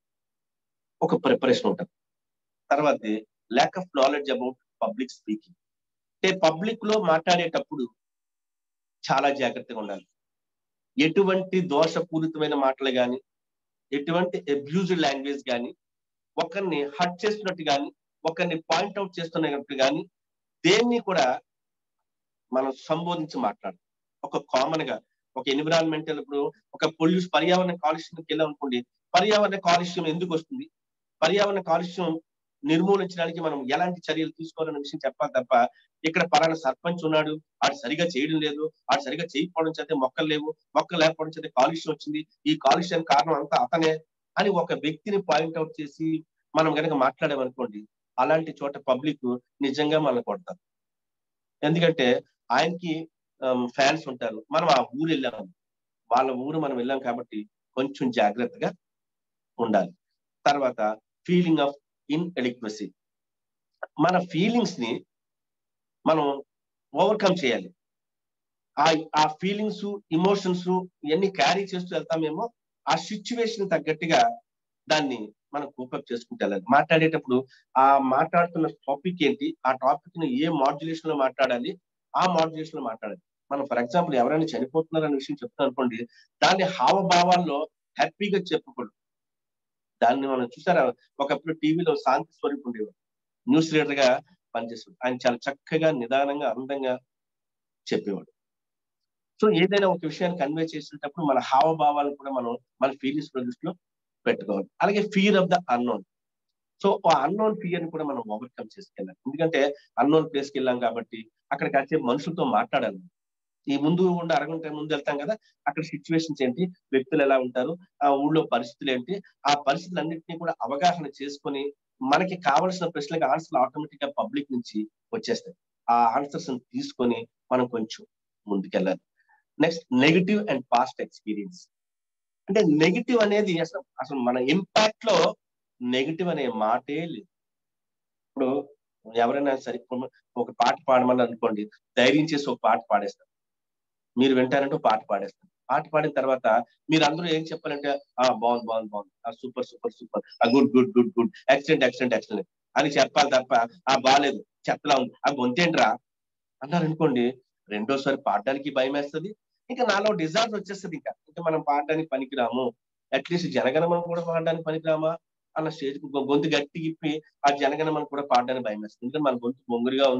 ఒక ప్రిపరేషన్ ఉంటుంది తర్వాత lack of knowledge about public speaking అంటే పబ్లిక్ లో మాట్లాడేటప్పుడు చాలా జాగ్రత్తగా ఉండాలి ఎటువంటి దోషపూరితమైన మాటలు కానీ ఎటువంటి అబ్యూజ్డ్ లాంగ్వేజ్ కానీ ఒకరిని హట్ చేస్తున్నట్టు కానీ ఒకరిని పాయింట్అవుట్ చేస్తున్నట్టు కానీ దేన్ని కూడా మనం సంబోధించి మాట్లాడాలి ఒక కామన్ గా ఒక ఎన్విరాన్మెంటల్ ఇప్పుడు ఒక పొల్యూస్ పర్యావరణ కాలుష్యంకి వెళ్ళామనుకోండి పర్యావరణ కాలుష్యం ఎందుకు వస్తుంది పర్యావరణ కాలుష్యం నిర్మూలించడానికి మనం ఎలాంటి చర్యలు తీసుకోవాలనే విషయం చెప్పాలి తప్ప ఇక్కడ పలానా సర్పంచ్ ఉన్నాడు ఆడు సరిగా చేయడం లేదు ఆడు సరిగా చేయకపోవడం చేత మొక్కలు లేవు మొక్కలు లేకపోవడం చేత కాలుష్యం వచ్చింది ఈ కాలుష్యానికి కారణం అంతా అతనే అని ఒక వ్యక్తిని పాయింట్అవుట్ చేసి మనం కనుక మాట్లాడామనుకోండి అలాంటి చోట పబ్లిక్ నిజంగా మనం కొడతారు ఎందుకంటే ఆయనకి ఫ్యాన్స్ ఉంటారు మనం ఆ ఊరు వెళ్ళాము వాళ్ళ ఊరు మనం వెళ్ళాం కాబట్టి కొంచెం జాగ్రత్తగా ఉండాలి తర్వాత ఫీలింగ్ ఆఫ్ ఇన్ ఎలిక్వసీ మన ఫీలింగ్స్ ని మనం ఓవర్కమ్ చేయాలి ఆ ఆ ఫీలింగ్స్ ఇమోషన్స్ ఇవన్నీ క్యారీ చేస్తూ వెళ్తామేమో ఆ సిచ్యువేషన్ తగ్గట్టుగా దాన్ని మనం కూపప్ చేసుకుంటూ వెళ్ళాలి మాట్లాడేటప్పుడు ఆ మాట్లాడుతున్న టాపిక్ ఏంటి ఆ టాపిక్ ని ఏ మాడ్యులేషన్ లో మాట్లాడాలి ఆ మాడ్యులేషన్ లో మాట్లాడాలి మనం ఫర్ ఎగ్జాంపుల్ ఎవరైనా చనిపోతున్నారు అనే విషయం చెప్తాం అనుకోండి దాన్ని హావభావాల్లో హ్యాపీగా చెప్పకూడదు దాన్ని మనం చూసారా ఒకప్పుడు టీవీలో శాంతి స్వరూప్ ఉండేవాడు న్యూస్ రీడర్ గా పనిచేస్తాడు ఆయన చాలా చక్కగా నిదానంగా అందంగా చెప్పేవాడు సో ఏదైనా ఒక విషయాన్ని కన్వే చేసేటప్పుడు మన హావభావాలను కూడా మనం మన ఫీలింగ్స్ దృష్టిలో పెట్టుకోవాలి అలాగే fear of the unknown so ఆ అన్నోన్ ఫియర్ ని కూడా మనం ఓవర్కమ్ చేసుకెళ్ళాలి ఎందుకంటే అన్నోన్ ప్లేస్కి వెళ్ళాం కాబట్టి అక్కడికి వచ్చే మనుషులతో మాట్లాడాలి ఈ ముందు ఉండే అరగంట ముందు వెళ్తాం కదా అక్కడ సిచ్యువేషన్స్ ఏంటి వ్యక్తులు ఎలా ఉంటారు ఆ ఊళ్ళో పరిస్థితులు ఏంటి ఆ పరిస్థితులన్నింటినీ కూడా అవగాహన చేసుకొని మనకి కావలసిన ప్రశ్నలకు ఆన్సర్లు ఆటోమేటిక్ గా పబ్లిక్ నుంచి వచ్చేస్తాయి ఆ ఆన్సర్స్ తీసుకొని మనం కొంచెం ముందుకెళ్ళాలి next negative and past experience అంటే నెగిటివ్ అనేది అసలు అసలు మన ఇంపాక్ట్ లో నెగిటివ్ అనే మాటే లేదు ఇప్పుడు ఎవరైనా సరే ఒక పాట పాడమని అనుకోండి ధైర్యం చేసి ఒక పాట పాడేస్తారు మీరు వింటారంటే పాట పాడేస్తారు పాట పాడిన తర్వాత మీరు అందరూ ఏం చెప్పాలంటే ఆ బాగుంది బాగుంది బాగుంది ఆ సూపర్ సూపర్ సూపర్ ఆ good good good good excellent excellent excellent అని చెప్పాలి తప్ప ఆ బాగాలేదు చెత్తలా ఉంది ఆ గొంతేంట్రా అన్నారు అనుకోండి రెండోసారి పాడడానికి భయం వేస్తుంది ఇంకా నాలో డిజార్ట్ వచ్చేస్తుంది ఇంకా ఇంకా మనం పాడడానికి పనికిరాము అట్లీస్ట్ జనగణమనం కూడా పాడడానికి పనికిరామా అన్న స్టేజ్ గొంతు గట్టి ఇప్పి ఆ జనగణమనం కూడా పాడడానికి భయం వేస్తుంది ఎందుకంటే మన గొంతు బొంగురుగా ఉంది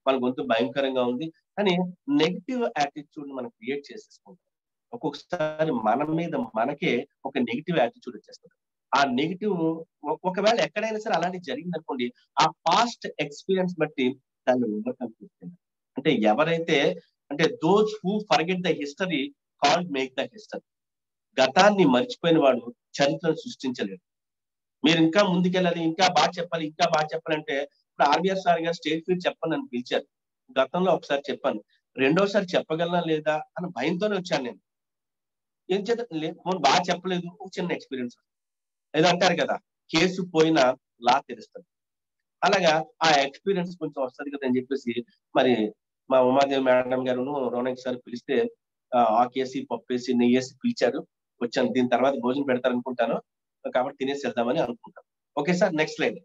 మన గొంతు భయంకరంగా ఉంది అని నెగిటివ్ యాటిట్యూడ్ మనం క్రియేట్ చేసేసుకుంటాం ఒక్కొక్కసారి మన మీద మనకే ఒక నెగిటివ్ యాటిట్యూడ్ వచ్చేస్తుంది ఆ నెగిటివ్ ఒకవేళ ఎక్కడైనా సరే అలాంటి జరిగింది అనుకోండి ఆ పాస్ట్ ఎక్స్పీరియన్స్ బట్టి దాన్ని ఓవర్కమ్ చేస్తుంది అంటే ఎవరైతే అంటే those who forget the history called make the history గతాన్ని మర్చిపోయిన వాడు చరిత్రను సృష్టించలేడు మీరు ఇంకా ముందుకెళ్ళాలి ఇంకా బాగా చెప్పాలి ఇంకా బాగా చెప్పాలంటే ఇప్పుడు ఆర్బీఆర్ సార్ గారు స్టేట్ ఫీడ్ చెప్పని నన్ను పిలిచారు గతంలో ఒకసారి చెప్పాను రెండోసారి చెప్పగలనా లేదా అని భయంతోనే వచ్చాను నేను ఏం చేత లేదు బాగా చెప్పలేదు ఒక చిన్న ఎక్స్పీరియన్స్ ఏదో అంటారు కదా కేసు పోయినా లా తెలుస్తుంది అలాగా ఆ ఎక్స్పీరియన్స్ కొంచెం వస్తుంది కదా అని చెప్పేసి మరి మా ఉమాదేవి మేడం గారును రోనక్ సార్ పిలిస్తే ఆ కేసి పప్పేసి నెయ్యేసి పిలిచారు వచ్చాను దీని తర్వాత భోజనం పెడతారు అనుకుంటాను కాబట్టి తినేసి వెళ్దామని అనుకుంటాను ఓకే సార్ నెక్స్ట్ లైన్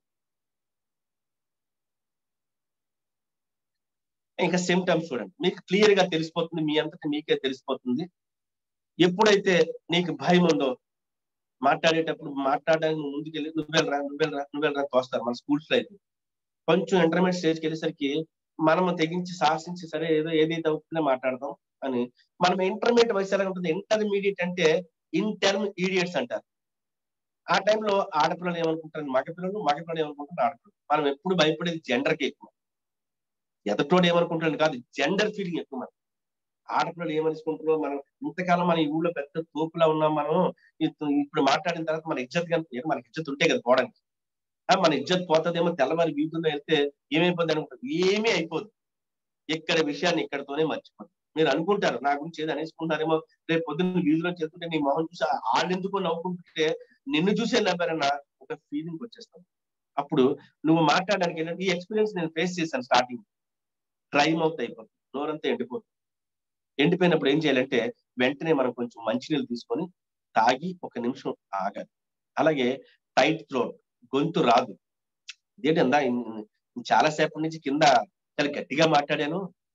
ఇంకా సిమ్టమ్స్ చూడండి మీకు క్లియర్ గా తెలిసిపోతుంది మీ అంతటి మీకే తెలిసిపోతుంది ఎప్పుడైతే నీకు భయం ఉందో మాట్లాడేటప్పుడు మాట్లాడడానికి ముందుకెళ్ళి నువ్వెళ్ళరా నువ్వెళ్ళరా నువ్వెళ్ళరా తోస్తారు మన స్కూల్స్ లో అయితే కొంచెం ఇంటర్మీడియట్ స్టేజ్కి వెళ్ళేసరికి మనం తెగించి సాహసించి సరే ఏదో ఏదైతే అవుతుందో మాట్లాడదాం అని మనం ఇంటర్మీడియట్ వయసు ఎలా ఉంటుంది ఇంటర్మీడియట్ అంటే ఇంటర్మ్ ఈడియట్స్ అంటారు ఆ టైంలో ఆడపిల్లలు ఏమనుకుంటారు మగపిల్లలు మగపిల్లలు ఏమనుకుంటారు ఆడపిల్లలు మనం ఎప్పుడు భయపడేది జెండర్ కి ఎక్కువ ఎదటోడు ఏమనుకుంటాడు కాదు జెండర్ ఫీలింగ్ ఎక్కువ మనం ఆడపిల్లలు ఏమనుకుంటున్నారో మనం ఇంతకాలం మన ఈ ఊళ్ళో పెద్ద తోపులా ఉన్నాం మనం ఇప్పుడు మాట్లాడిన తర్వాత మన ఇజ్జత్ కానీ మనకి ఇజ్జత్ ఉంటే కదా పోవడానికి మన ఇజ్జత్ పోతుందేమో తెల్లవారి వీధుల్లో వెళ్తే ఏమైపోద్ది అనుకుంటారు ఏమీ అయిపోదు ఇక్కడ విషయాన్ని ఇక్కడతోనే మర్చిపోదు మీరు అనుకుంటారు నా గురించి ఏది అనేసుకుంటారేమో రేపు పొద్దున్న వీధిలో చేస్తుంటే నీ మొహం చూసి వాళ్ళు ఎందుకో నవ్వుకుంటుంటే నిన్ను చూసే నవ్వారన్న ఒక ఫీలింగ్ వచ్చేస్తాం అప్పుడు నువ్వు మాట్లాడడానికి ఏంటంటే ఈ ఎక్స్పీరియన్స్ నేను ఫేస్ చేశాను స్టార్టింగ్ డ్రై మౌత్ అయిపోతుంది నోరంతా ఎండిపోతుంది ఎండిపోయినప్పుడు ఏం చేయాలంటే వెంటనే మనం కొంచెం మంచినీళ్ళు తీసుకొని తాగి ఒక నిమిషం ఆగాలి అలాగే టైట్ థ్రోట్ గొంతు రాదు ఇదేంటందా చాలా సేపటి నుంచి కింద చాలా గట్టిగా మాట్లాడాను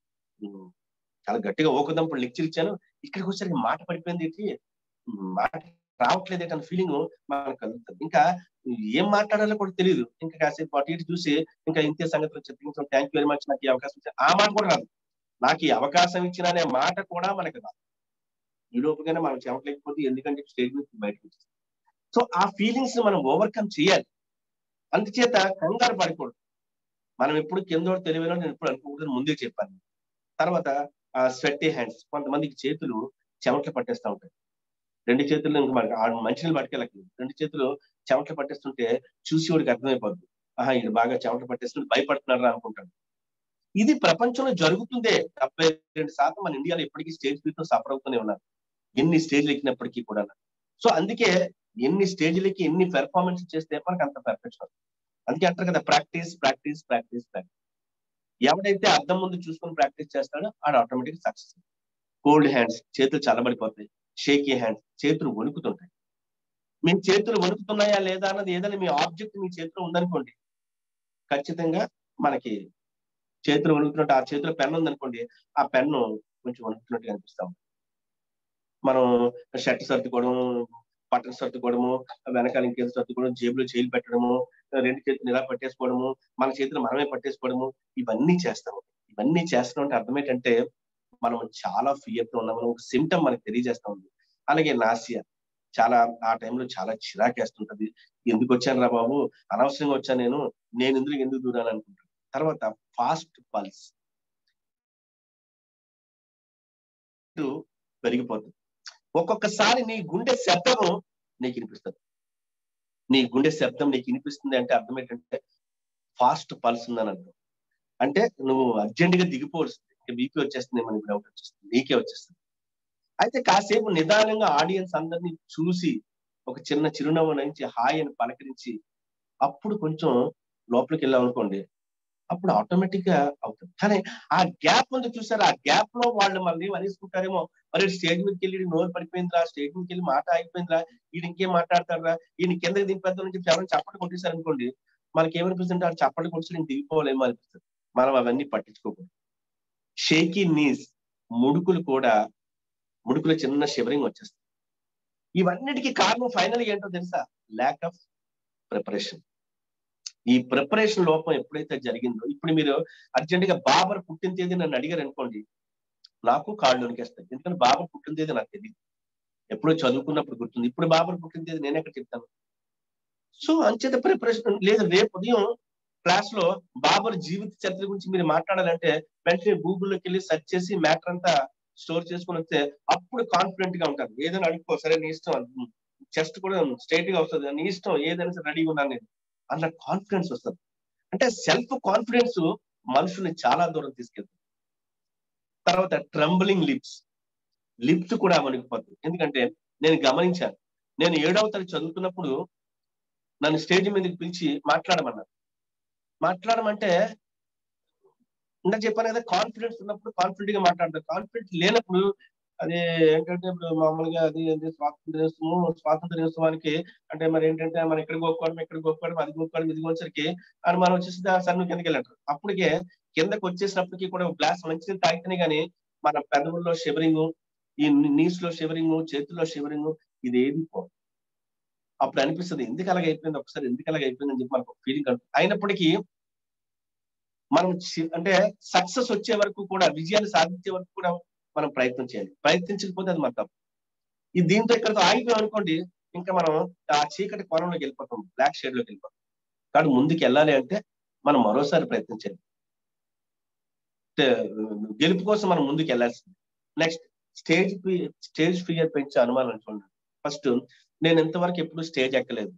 చాలా గట్టిగా ఓకదంపుడు లెక్చర్ ఇచ్చాను ఇక్కడికి వచ్చేసరికి మాట పడిపోయింది ఏంటి మాట రావట్లేదు ఏంటి అన్న ఫీలింగ్ మనకు కలుగుతుంది ఇంకా ఏం మాట్లాడాలో కూడా తెలియదు ఇంకా కాసేపు అటు ఇటు చూసి ఇంకా ఇంతే సంగతులు చెప్పించాం థ్యాంక్ యూ వెరీ మచ్ నాకు ఈ అవకాశం ఇచ్చాను ఆ మాట కూడా రాదు నాకు ఈ అవకాశం ఇచ్చిన అనే మాట కూడా మనకు రాదు ఈ లోపుగానే మనం చెప్పలేకపోతే ఎందుకంటే స్టేజ్ నుంచి బయటకు వచ్చేస్తాం సో ఆ ఫీలింగ్స్ మనం ఓవర్కమ్ చేయాలి అందుచేత కంగారు పడకూడదు మనం ఎప్పుడు కింద తెలివిలో నేను ఎప్పుడు అనుకోకూడదు ముందే చెప్పాను తర్వాత ఆ స్వెట్టి హ్యాండ్స్ కొంతమందికి చేతులు చెమటలు పట్టేస్తూ ఉంటాయి రెండు చేతులు ఇంకా మనకి మంచినీళ్ళు పట్టుకెళ్ళలేదు రెండు చేతులు చెమటలు పట్టేస్తుంటే చూసి వాడికి అర్థమైపోద్ది ఆహా ఇది బాగా చెమటలు పట్టేస్తుంటే భయపడుతున్నారా అనుకుంటాడు ఇది ప్రపంచంలో జరుగుతుందే డెబ్బై రెండు శాతం మన ఇండియాలో ఇప్పటికీ స్టేజ్ ఫీట్ సఫర్ అవుతూనే ఉన్నారు ఎన్ని స్టేజ్లు ఎక్కినప్పటికీ కూడా సో అందుకే ఎన్ని స్టేజ్లకి ఎన్ని పెర్ఫార్మెన్స్ చేస్తే మనకు అంత పర్ఫెక్షన్ అందుకే అంటారు కదా ప్రాక్టీస్ ప్రాక్టీస్ ప్రాక్టీస్ ప్రాక్టీస్ ఎవడైతే అర్థం ముందు చూసుకొని ప్రాక్టీస్ చేస్తాడో ఆడు ఆటోమేటిక్ సక్సెస్ కోల్డ్ హ్యాండ్స్ చేతులు చల్లబడిపోతాయి షేకీ హ్యాండ్స్ చేతులు వణుకుతుంటాయి మీ చేతులు వణుకుతున్నాయా లేదా అన్నది ఏదైనా మీ ఆబ్జెక్ట్ మీ చేతిలో ఉందనుకోండి ఖచ్చితంగా మనకి చేతులు వణుకుతున్నట్టు ఆ చేతిలో పెన్ ఉందనుకోండి ఆ పెన్ను కొంచెం వణుకుతున్నట్టు కనిపిస్తాం మనం షర్ట్ సర్దుకోవడం బటన్ సర్దుకోవడము వెనకాల ఇంకేం సర్దుకోవడం జేబులో చేయిలు పెట్టడము రెండు చేతులు ఇలా పట్టేసుకోవడము మన చేతులు మనమే పట్టేసుకోవడము ఇవన్నీ చేస్తాము ఇవన్నీ చేస్తున్నాం అంటే అర్థం ఏంటంటే మనం చాలా ఫియర్ తో ఉన్నాం ఒక సిమ్టమ్ మనకు తెలియజేస్తా ఉంది అలాగే నాసియా చాలా ఆ టైంలో చాలా చిరాకేస్తుంటది ఎందుకు వచ్చాను రా బాబు అనవసరంగా వచ్చాను నేను నేను ఎందుకు ఎందుకు దూరాను అనుకుంటాను తర్వాత ఫాస్ట్ పల్స్ పెరిగిపోతుంది ఒక్కొక్కసారి నీ గుండె శబ్దము నీకు వినిపిస్తుంది నీ గుండె శబ్దం నీకు వినిపిస్తుంది అంటే అర్థం ఏంటంటే ఫాస్ట్ పల్స్ ఉందని అర్థం అంటే నువ్వు అర్జెంట్ గా దిగిపోవలసింది బీపీ వచ్చేస్తుంది మనకి డౌట్ వచ్చేస్తుంది నీకే వచ్చేస్తుంది అయితే కాసేపు నిదానంగా ఆడియన్స్ అందరినీ చూసి ఒక చిన్న చిరునవ్వు నుంచి హాయ్ అని పలకరించి అప్పుడు కొంచెం లోపలికి వెళ్ళాం అనుకోండి అప్పుడు ఆటోమేటిక్ గా అవుతుంది కానీ ఆ గ్యాప్ ఉంది చూసారు ఆ గ్యాప్ లో వాళ్ళు మళ్ళీ వరేసుకుంటారేమో మరి స్టేజ్ మీదకి వెళ్ళి నోరు పడిపోయిందిరా స్టేజ్ మీదకి వెళ్ళి మాట అయిపోయిందిరా ఈయన ఇంకేం మాట్లాడతారా ఈయన కిందకి దింపేద్దాం నుంచి ఎవరైనా చప్పట్లు కొట్టేశారు అనుకోండి మనకి ఏమనిపిస్తుంది వాళ్ళు చప్పట్లు కొట్టి నేను దిగిపోవాలేమో అనిపిస్తుంది మనం అవన్నీ పట్టించుకోకూడదు షేకీ నీస్ ముడుకులు కూడా ముడుకులో చిన్న షివరింగ్ వచ్చేస్తుంది ఇవన్నిటికీ కారణం ఫైనల్ ఏంటో తెలుసా ల్యాక్ ఆఫ్ ప్రిపరేషన్ ఈ ప్రిపరేషన్ లోపం ఎప్పుడైతే జరిగిందో ఇప్పుడు మీరు అర్జెంట్ గా బాబర్ పుట్టిన తేదీ నన్ను అడిగారు అనుకోండి నాకు కాళ్ళు వణికేస్తాయి ఎందుకంటే బాబర్ పుట్టిన తేదీ నాకు తెలియదు ఎప్పుడో చదువుకున్నప్పుడు గుర్తుంది ఇప్పుడు బాబర్ పుట్టిన తేదీ నేను ఎక్కడ చెప్తాను సో అంచేత ప్రిపరేషన్ లేదు రేపు ఉదయం క్లాస్ లో బాబర్ జీవిత చరిత్ర గురించి మీరు మాట్లాడాలంటే వెంటనే గూగుల్లోకి వెళ్ళి సెర్చ్ చేసి మ్యాటర్ అంతా స్టోర్ చేసుకుని వస్తే అప్పుడు కాన్ఫిడెంట్ గా ఉంటారు ఏదైనా అడుగుకో సరే నీ ఇష్టం చెస్ట్ కూడా స్ట్రైట్ గా వస్తుంది నీ ఇష్టం ఏదైనా సరే రెడీగా ఉన్నాను నేను అన్న కాన్ఫిడెన్స్ వస్తుంది అంటే సెల్ఫ్ కాన్ఫిడెన్స్ మనుషుల్ని చాలా దూరం తీసుకెళ్తుంది తర్వాత ట్రంబలింగ్ లిప్స్ లిప్స్ కూడా వణికిపోతుంది ఎందుకంటే నేను గమనించాను నేను ఏడవ తరగతి చదువుతున్నప్పుడు నన్ను స్టేజ్ మీదకి పిలిచి మాట్లాడమన్నారు మాట్లాడమంటే ఇందాక చెప్పాను కదా కాన్ఫిడెన్స్ ఉన్నప్పుడు కాన్ఫిడెంట్ గా మాట్లాడతారు కాన్ఫిడెంట్ లేనప్పుడు అది ఏంటంటే ఇప్పుడు మామూలుగా అది ఏంటి స్వాతంత్ర దినోత్సవం స్వాతంత్ర దినోత్సవానికి అంటే మరి ఏంటంటే మనం ఇక్కడ గొప్పడం ఇక్కడ గొప్పడం అది గొప్పడం ఇది వచ్చరికి అని మనం వచ్చేసి సార్ నువ్వు కిందకి వెళ్ళంటారు అప్పటికే కిందకి వచ్చేసినప్పటికీ కూడా గ్లాస్ మంచిది తాగితేనే కానీ మన పెదవుల్లో షివరింగ్ ఈ నీస్ లో షివరింగ్ చేతుల్లో షివరింగ్ ఇది ఏది పోదు అప్పుడు అనిపిస్తుంది ఎందుకు అలాగ అయిపోయింది ఒకసారి ఎందుకు అలాగ అయిపోయింది అని చెప్పి మనకు ఫీలింగ్ అయినప్పటికీ మనం అంటే సక్సెస్ వచ్చే వరకు కూడా విజయాన్ని సాధించే వరకు కూడా మనం ప్రయత్నం చేయాలి ప్రయత్నించకపోతే అది మన తప్పు ఈ దీంతో ఇక్కడతో ఆగిపోయాం అనుకోండి ఇంకా మనం ఆ చీకటి కోణంలోకి వెళ్ళిపోతాం బ్లాక్ షేడ్ లోకి వెళ్ళిపోతాం కానీ ముందుకు వెళ్ళాలి అంటే మనం మరోసారి ప్రయత్నించాలి గెలుపు కోసం మనం ముందుకు వెళ్ళాల్సింది నెక్స్ట్ స్టేజ్ స్టేజ్ ఫియర్ పెంచే అనుమానం చూడండి ఫస్ట్ నేను ఎంతవరకు ఎప్పుడు స్టేజ్ ఎక్కలేదు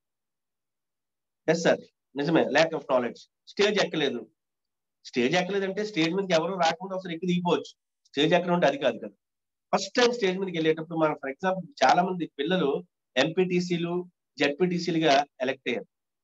ఎస్ సార్ నిజమే ల్యాక్ ఆఫ్ నాలెడ్జ్ స్టేజ్ ఎక్కలేదు స్టేజ్ ఎక్కలేదంటే స్టేజ్ మీదకి ఎవరు రాకుండా ఒకసారి ఎక్కి దిగిపోవచ్చు స్టేజ్ ఎక్కడ ఉంటే అది కాదు కదా ఫస్ట్ టైం స్టేజ్ మీదకి వెళ్ళేటప్పుడు మనం ఫర్ ఎగ్జాంపుల్ చాలా మంది పిల్లలు ఎంపీటీసీలు జడ్పీటీసీలుగా ఎలక్ట్ అయ్యారు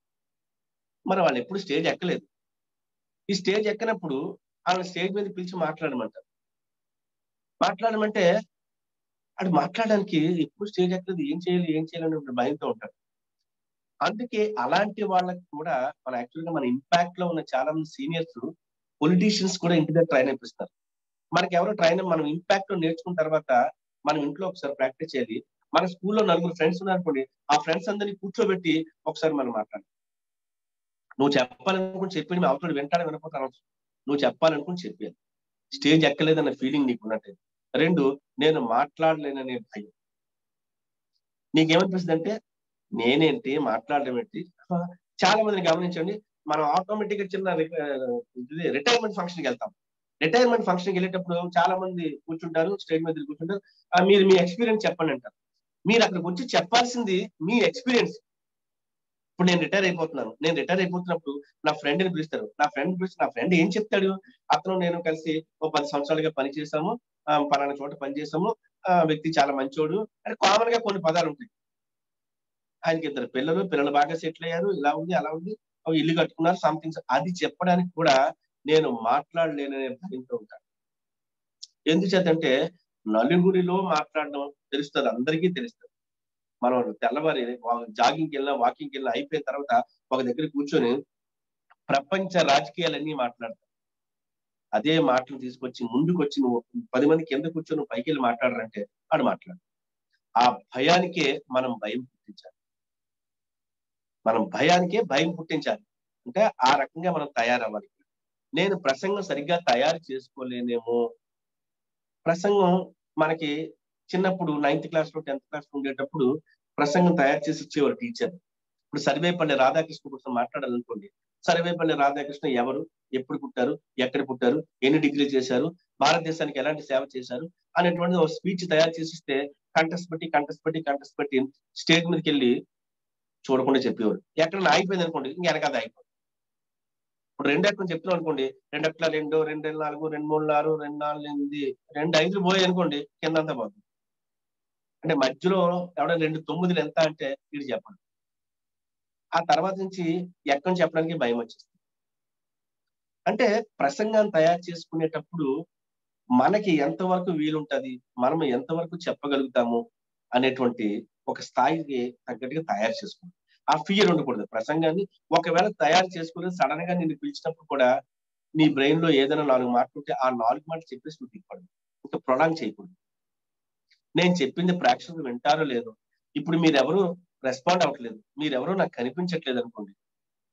మరి వాళ్ళు ఎప్పుడు స్టేజ్ ఎక్కలేదు ఈ స్టేజ్ ఎక్కనప్పుడు వాళ్ళని స్టేజ్ మీద పిలిచి మాట్లాడమంటారు మాట్లాడమంటే అది మాట్లాడడానికి ఎప్పుడు స్టేజ్ ఎక్కలేదు ఏం చేయాలి ఏం చేయాలని భయంతో ఉంటాడు అందుకే అలాంటి వాళ్ళకి కూడా మన యాక్చువల్ గా మన ఇంపాక్ట్ లో ఉన్న చాలా మంది సీనియర్స్ పొలిటీషియన్స్ కూడా ఇంటి దగ్గర ట్రైన్ అయిపిస్తారు మనకి ఎవరో ట్రైన్ మనం ఇంపాక్ట్ లో నేర్చుకున్న తర్వాత మనం ఇంట్లో ఒకసారి ప్రాక్టీస్ చేయాలి మన స్కూల్లో నలుగురు ఫ్రెండ్స్ ఉన్నారనుకోండి ఆ ఫ్రెండ్స్ అందరినీ కూర్చోబెట్టి ఒకసారి మనం మాట్లాడాలి నువ్వు చెప్పాలనుకుని చెప్పి మీ అవతల వెంటాడే వినపోతాను నువ్వు చెప్పాలనుకుని చెప్పాను స్టేజ్ ఎక్కలేదన్న ఫీలింగ్ నీకు ఉన్నట్టు రెండు నేను మాట్లాడలేననే భయం నీకేమనిపిస్తుంది అంటే నేనేంటి మాట్లాడడం ఏంటి చాలా మందిని గమనించండి మనం ఆటోమేటిక్ గా చిన్న రిటైర్మెంట్ ఫంక్షన్ కి వెళ్తాం రిటైర్మెంట్ ఫంక్షన్ కి వెళ్ళేటప్పుడు చాలా మంది కూర్చుంటారు స్టేజ్ మీద కూర్చుంటారు మీరు మీ ఎక్స్పీరియన్స్ చెప్పండి అంటారు మీరు అక్కడికి వచ్చి చెప్పాల్సింది మీ ఎక్స్పీరియన్స్ ఇప్పుడు నేను రిటైర్ అయిపోతున్నాను నేను రిటైర్ అయిపోతున్నప్పుడు నా ఫ్రెండ్ ని పిలుస్తారు నా ఫ్రెండ్ పిలిచి నా ఫ్రెండ్ ఏం చెప్తాడు అతను నేను కలిసి ఓ పది సంవత్సరాలుగా పనిచేసాము పలానా చోట పనిచేసాము వ్యక్తి చాలా మంచోడు అని కామన్ గా కొన్ని పదాలు ఉంటాయి ఆయనకి ఇద్దరు పిల్లలు పిల్లలు బాగా సెటిల్ అయ్యారు ఇలా ఉంది అలా ఉంది ఇల్లు కట్టుకున్నారు సంథింగ్ అది చెప్పడానికి కూడా నేను మాట్లాడలేననే భయంతో ఉంటాను ఎందుచేతంటే నలుగురిలో మాట్లాడడం తెలుస్తుంది అందరికీ తెలుస్తుంది మనం తెల్లవారి జాగింగ్కి వెళ్ళినా వాకింగ్కి వెళ్ళినా అయిపోయిన తర్వాత ఒక దగ్గర కూర్చొని ప్రపంచ రాజకీయాలన్నీ మాట్లాడతాం అదే మాటలు తీసుకొచ్చి ముందుకు వచ్చి నువ్వు పది మంది కింద కూర్చొని నువ్వు పైకి వెళ్ళి మాట్లాడారంటే ఆడు మాట్లాడు ఆ భయానికే మనం భయం పుట్టించాలి మనం భయానికే భయం పుట్టించాలి అంటే ఆ రకంగా మనం తయారవ్వాలి నేను ప్రసంగం సరిగ్గా తయారు చేసుకోలేనేమో ప్రసంగం మనకి చిన్నప్పుడు నైన్త్ క్లాస్ లో టెన్త్ క్లాస్ లో ఉండేటప్పుడు ప్రసంగం తయారు చేసి ఇచ్చేవారు టీచర్ ఇప్పుడు సర్వేపల్లి రాధాకృష్ణ కోసం మాట్లాడాలనుకోండి సర్వేపల్లి రాధాకృష్ణ ఎవరు ఎప్పుడు పుట్టారు ఎక్కడ పుట్టారు ఎన్ని డిగ్రీలు చేశారు భారతదేశానికి ఎలాంటి సేవ చేశారు అనేటువంటి ఒక స్పీచ్ తయారు చేసిస్తే కంటెస్ట్ పెట్టి కంటెస్ట్ పెట్టి కంటెస్ట్ పెట్టి స్టేజ్ మీదకి వెళ్ళి చూడకుండా చెప్పేవారు ఎక్కడ ఆగిపోయింది అనుకోండి ఇంకా వెనకాల ఆగిపోయింది ఇప్పుడు రెండు ఎక్కడ చెప్తున్నాం అనుకోండి రెండు ఎట్లా రెండు రెండు నాలుగు రెండు మూడు ఆరు రెండు నాలుగు ఎనిమిది రెండు ఐదులు పోయి అనుకోండి కింద అంతా పోతుంది అంటే మధ్యలో ఎవడైనా రెండు తొమ్మిదిలు ఎంత అంటే ఇది చెప్పండి ఆ తర్వాత నుంచి ఎక్కడి నుంచి చెప్పడానికి భయం వచ్చేస్తుంది అంటే ప్రసంగాన్ని తయారు చేసుకునేటప్పుడు మనకి ఎంతవరకు వీలుంటది మనం ఎంతవరకు చెప్పగలుగుతాము అనేటువంటి ఒక స్థాయికి తగ్గట్టుగా తయారు చేసుకోవాలి ఆ ఫియర్ ఉండకూడదు ప్రసంగాన్ని ఒకవేళ తయారు చేసుకుని సడన్ గా నిన్ను పిలిచినప్పుడు కూడా నీ బ్రెయిన్ లో ఏదైనా నాలుగు మాటలు ఉంటే ఆ నాలుగు మాటలు చెప్పేసి నువ్వు దిగకూడదు ఇంకా ప్రొలాంగ్ చేయకూడదు నేను చెప్పింది ప్రేక్షకులు వింటారో లేదో ఇప్పుడు మీరెవరు రెస్పాండ్ అవ్వట్లేదు మీరెవరూ నాకు కనిపించట్లేదు అనుకోండి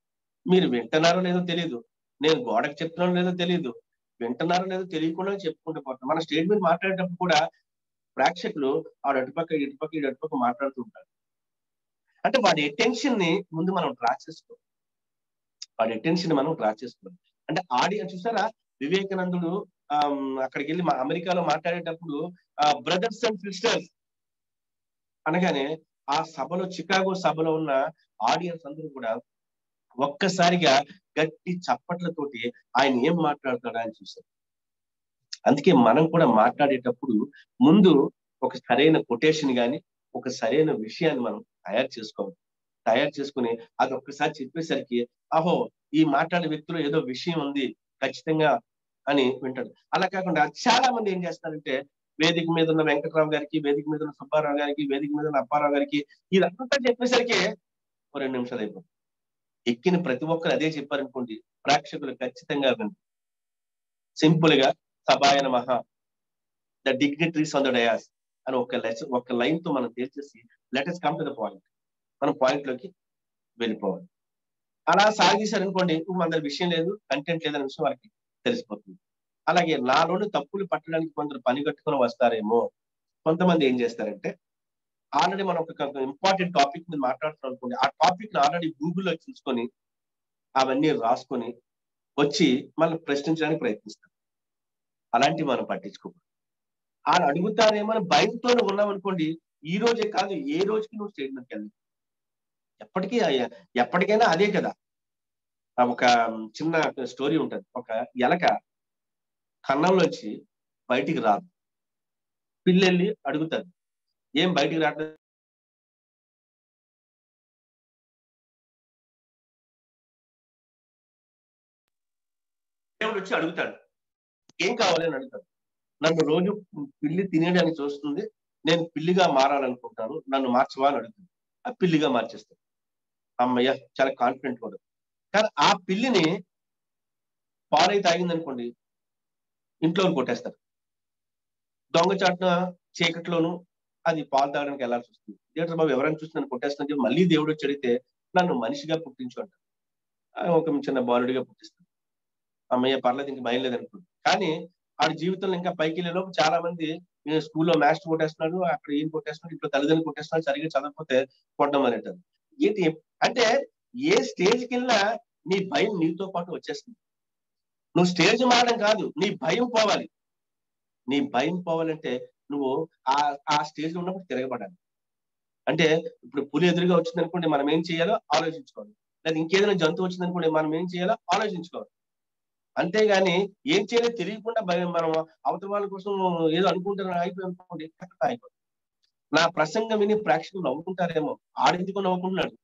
మీరు వింటున్నారో లేదో తెలియదు నేను గోడకు చెప్తున్నానో లేదో తెలియదు వింటున్నారో లేదో తెలియకుండా చెప్పుకుంటూ పోతాం మన స్టేజ్ మీద మాట్లాడేటప్పుడు కూడా ప్రేక్షకులు ఆడు అటుపక్క ఇటుపక్క ఇటు అటుపక్క మాట్లాడుతూ ఉంటారు అంటే వాడి అటెన్షన్ ని ముందు మనం డ్రా చేసుకోవాలి వాడి అటెన్షన్ మనం డ్రా చేసుకోవాలి అంటే ఆడియన్స్ చూసారా వివేకానందుడు అక్కడికి వెళ్ళి మా అమెరికాలో మాట్లాడేటప్పుడు బ్రదర్స్ అండ్ సిస్టర్స్ అనగానే ఆ సభలో చికాగో సభలో ఉన్న ఆడియన్స్ అందరూ కూడా ఒక్కసారిగా గట్టి చప్పట్లతోటి ఆయన ఏం మాట్లాడతాడా అని చూశారు అందుకే మనం కూడా మాట్లాడేటప్పుడు ముందు ఒక సరైన కొటేషన్ గాని ఒక సరైన విషయాన్ని మనం తయారు చేసుకోవాలి తయారు చేసుకుని అది ఒక్కసారి చెప్పేసరికి అహో ఈ మాట్లాడే వ్యక్తిలో ఏదో విషయం ఉంది ఖచ్చితంగా అని వింటాడు అలా కాకుండా చాలా మంది ఏం చేస్తారంటే వేదిక మీద ఉన్న వెంకటరావు గారికి వేదిక మీద ఉన్న సుబ్బారావు గారికి వేదిక మీద ఉన్న అప్పారావు గారికి ఇదంతా చెప్పేసరికి ఓ రెండు నిమిషాలు అయిపోతుంది ఎక్కిన ప్రతి ఒక్కరు అదే చెప్పారనుకోండి ప్రేక్షకులు ఖచ్చితంగా వింటారు సింపుల్ గా సభాయన మహా the dignitaries on the dais అని ఒక లెస్ ఒక లైన్ తో మనం తేల్చేసి let's come to the point మనం పాయింట్ లోకి వెళ్ళిపోవాలి అలా సాగదీశారు అనుకోండి మన దగ్గర విషయం లేదు కంటెంట్ లేదనే విషయం వాళ్ళకి తెలిసిపోతుంది అలాగే నాలోని తప్పులు పట్టడానికి కొందరు పని కట్టుకుని వస్తారేమో కొంతమంది ఏం చేస్తారంటే ఆల్రెడీ మనం ఒక ఇంపార్టెంట్ టాపిక్ మీద మాట్లాడుతున్నాం అనుకోండి ఆ టాపిక్ ని ఆల్రెడీ గూగుల్లో చూసుకొని అవన్నీ రాసుకొని వచ్చి మళ్ళీ ప్రశ్నించడానికి ప్రయత్నిస్తాం అలాంటివి మనం పట్టించుకోకూడదు వాళ్ళు అడుగుతారేమో అని భయంతో ఉన్నాం అనుకోండి ఈ రోజే కాదు ఏ రోజుకి నువ్వు స్టేట్మెంట్కి వెళ్ళి ఎప్పటికీ ఎప్పటికైనా అదే కదా ఒక చిన్న స్టోరీ ఉంటది ఒక ఎలక కన్నంలోంచి బయటికి రాదు పిల్లెళ్ళి అడుగుతారు ఏం బయటికి రావట్లేదు దేవుడు వచ్చి అడుగుతాడు ఏం కావాలి అని అడుగుతాడు నన్ను రోజు పిల్లి తినేయడానికి చూస్తుంది నేను పిల్లిగా మారాలనుకుంటాను నన్ను మార్చవా అని అడుగుతాను ఆ పిల్లిగా మార్చేస్తాను అమ్మయ్య చాలా కాన్ఫిడెంట్ కూడా కానీ ఆ పిల్లిని పాలై తాగింది అనుకోండి ఇంట్లో కొట్టేస్తారు దొంగచాటున చీకట్లోను అది పాలు తాగడానికి వెళ్ళాల్సి వస్తుంది థియేటర్ బాబు ఎవరైనా చూసి నన్ను కొట్టేస్తున్నా మళ్ళీ దేవుడు చెడితే నన్ను మనిషిగా పుట్టించు అంటారు ఒక చిన్న బాలుడిగా పుట్టిస్తాను అమ్మయ్య పర్లేదు ఇంక భయం లేదనుకుంటుంది కానీ ఆడి జీవితంలో ఇంకా పైకి వెళ్ళే లోపు చాలా మంది నేను స్కూల్లో మ్యాథ్స్ కొట్టేస్తున్నాడు అక్కడ ఏం కొట్టేస్తున్నాడు ఇంట్లో తల్లిదండ్రులు కొట్టేస్తున్నాడు సరిగ్గా చదవకపోతే కొట్టడం అనేటారు ఏంటి అంటే ఏ స్టేజ్కి వెళ్ళినా నీ భయం నీతో పాటు వచ్చేస్తుంది నువ్వు స్టేజ్ మారడం కాదు నీ భయం పోవాలి నీ భయం పోవాలంటే నువ్వు ఆ ఆ స్టేజ్ లో ఉన్నప్పుడు తిరగబడాలి అంటే ఇప్పుడు పులి ఎదురుగా వచ్చింది అనుకోండి మనం ఏం చేయాలో ఆలోచించుకోవాలి లేదా ఇంకేదైనా జంతువు వచ్చింది అనుకోండి మనం ఏం చేయాలో ఆలోచించుకోవాలి అంతేగాని ఏం చేయాలో తెలియకుండా భయం మనం అవతల వాళ్ళ కోసం ఏదో అనుకుంటారని అయిపోయి అనుకోండి అయిపోతుంది నా ప్రసంగం విని ప్రేక్షకులు నవ్వుకుంటారేమో ఆడెందుకు నవ్వుకుంటున్నాడు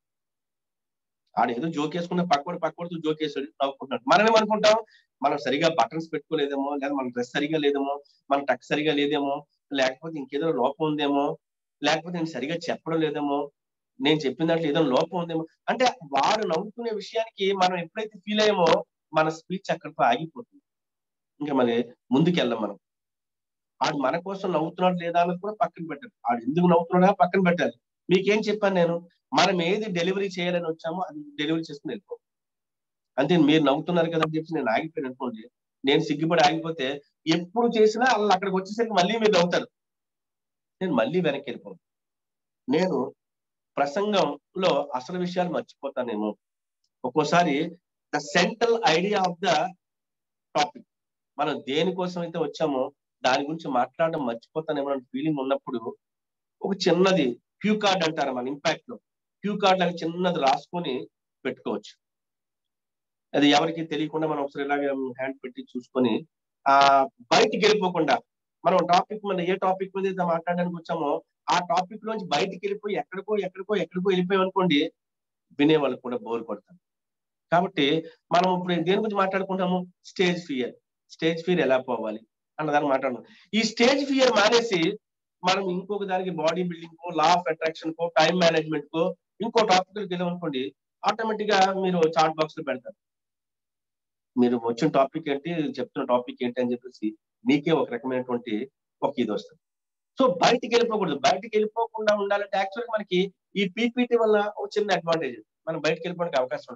ఆడు ఏదో జోకేసుకున్న పక్కడు పక్కడుతూ జోకేసాడు నవ్వుకుంటున్నాడు మనం ఏమనుకుంటాం మనం సరిగా బటన్స్ పెట్టుకోలేదేమో లేదా మన డ్రెస్ సరిగా లేదేమో మన టక్ సరిగా లేదేమో లేకపోతే ఇంకేదో లోపం ఉందేమో లేకపోతే నేను సరిగా చెప్పడం లేదేమో నేను చెప్పిన దాంట్లో ఏదో లోపం ఉందేమో అంటే వాడు నవ్వుకునే విషయానికి మనం ఎప్పుడైతే ఫీల్ అయ్యామో మన స్పీచ్ అక్కడితో ఆగిపోతుంది ఇంకా మరి ముందుకెళ్ళాం మనం ఆడు మన కోసం నవ్వుతున్నాడు లేదా అన్నది కూడా పక్కన పెట్టాలి ఆడు ఎందుకు నవ్వుతున్నాడా పక్కన పెట్టాలి మీకేం చెప్పాను నేను మనం ఏది డెలివరీ చేయాలని వచ్చామో అది డెలివరీ చేసుకుని వెళ్ళిపో అంతే మీరు నవ్వుతున్నారు కదా అని చెప్పి నేను ఆగిపోయాను అనుకోండి నేను సిగ్గుపడి ఆగిపోతే ఎప్పుడు చేసినా వాళ్ళు అక్కడికి వచ్చేసరికి మళ్ళీ మీరు నవ్వుతారు నేను మళ్ళీ వెనక్కి వెళ్ళిపోను నేను ప్రసంగంలో అసలు విషయాలు మర్చిపోతానేమో ఒక్కోసారి the central idea of the topic మనం దేనికోసం అయితే వచ్చామో దాని గురించి మాట్లాడడం మర్చిపోతానేమో అనే ఫీలింగ్ ఉన్నప్పుడు ఒక చిన్నది క్యూ కార్డ్ అంటారు మన ఇంపాక్ట్ లో క్యూ కార్డ్ లాగా చిన్నది రాసుకొని పెట్టుకోవచ్చు అది ఎవరికి తెలియకుండా మనం ఒకసారి ఇలాగే హ్యాండ్ పెట్టి చూసుకొని ఆ బయటికి వెళ్ళిపోకుండా మనం టాపిక్ మీద ఏ టాపిక్ మీద అయితే మాట్లాడడానికి వచ్చామో ఆ టాపిక్ లోంచి బయటికి వెళ్ళిపోయి ఎక్కడికో ఎక్కడికో ఎక్కడికో వెళ్ళిపోయాం అనుకోండి వినే వాళ్ళకి కూడా బోర్ కొడతారు కాబట్టి మనం ఇప్పుడు దేని గురించి మాట్లాడుకుంటాము స్టేజ్ ఫియర్ స్టేజ్ ఫియర్ ఎలా పోవాలి అన్నదాన్ని మాట్లాడడం ఈ స్టేజ్ ఫియర్ మానేసి మనం ఇంకొక దానికి బాడీ బిల్డింగ్ కో లా ఆఫ్ అట్రాక్షన్ కో టైం మేనేజ్మెంట్ కో ఇంకో టాపిక్ వెళ్ళామనుకోండి ఆటోమేటిక్ గా మీరు చాట్ బాక్స్ లో పెడతారు మీరు వచ్చిన టాపిక్ ఏంటి చెప్తున్న టాపిక్ ఏంటి అని చెప్పేసి మీకే ఒక రకమైనటువంటి ఒక ఇది వస్తుంది సో బయటికి వెళ్ళిపోకూడదు బయటికి వెళ్ళిపోకుండా ఉండాలంటే యాక్చువల్గా మనకి ఈ పీపీటీ వల్ల ఒక చిన్న అడ్వాంటేజ్ మనం బయటకు వెళ్ళిపోవడానికి అవకాశం ఉంది